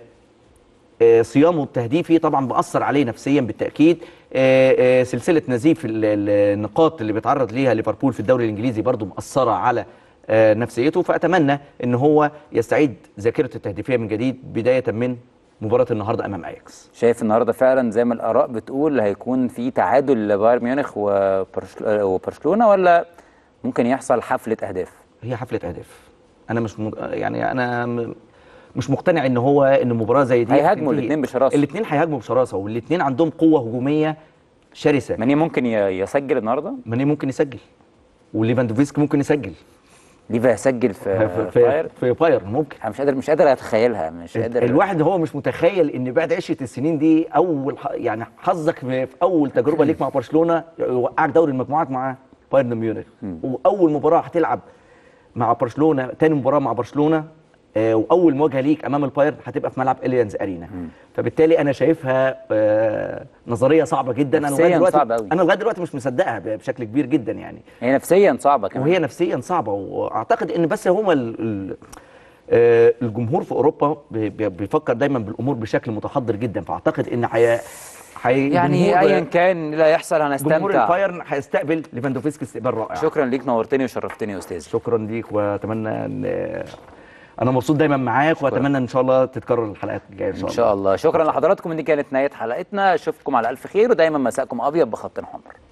آه، صيامه التهديفي طبعا بأثر عليه نفسيا بالتأكيد آه، آه، سلسلة نزيف ال- ال- النقاط اللي بيتعرض ليها ليفربول في الدوري الإنجليزي برضو مأثرة على آه، نفسيته فأتمنى ان هو يستعيد ذاكرته التهديفية من جديد بداية من مباراة النهاردة أمام أياكس شايف النهارده فعلا زي ما الاراء بتقول هيكون في تعادل لبايرن ميونخ وبرشل- وبرشلونه ولا ممكن يحصل حفله اهداف هي حفلة أهداف أنا مش م... يعني أنا م... مش مقتنع ان هو ان مباراه زي دي هيهاجموا هتنتهي- الاتنين بشراسة. الاتنين هيهاجموا بشراسه والاثنين عندهم قوه هجوميه شرسه ماني ممكن ي- يسجل النهارده ماني ممكن يسجل وليفاندوفسكي ممكن يسجل ليفا يسجل في, في في بايرن في بايرن ممكن انا مش قادر مش قادر اتخيلها مش قادر الواحد هو مش متخيل ان بعد عشره السنين دي اول ح... يعني حظك في في اول تجربه ليك مع برشلونه يوقعك دوري المجموعات مع بايرن ميونخ واول مباراه هتلعب مع برشلونه تاني مباراه مع برشلونه آه، واول مواجهه ليك امام البايرن هتبقى في ملعب اليانز ارينا فبالتالي انا شايفها آه، نظريه صعبه جدا انا نفسياً لغايه دلوقتي صعبة أوي. انا لغايه دلوقتي مش مصدقها ب- بشكل كبير جدا يعني هي نفسيا صعبه كمان وهي نفسيا صعبه واعتقد ان بس هما ال- ال- آه، الجمهور في اوروبا بي- بي- بيفكر دايما بالامور بشكل متحضر جدا فاعتقد ان حي... حي... يعني جمهور- ايا كان اللي هيحصل جمهور هنستمتع البايرن هيستقبل ليفاندوفسكي استقبال رائع شكرا ليك نورتني وشرفتني يا استاذ شكرا ليك واتمنى ان انا مبسوط دايما معاك واتمنى ان شاء الله تتكرر الحلقات الجايه ان شاء ان الله شاء الله شكرا لحضراتكم دي كانت نهايه حلقتنا اشوفكم على الف خير ودايما مساءكم ابيض بخط حمر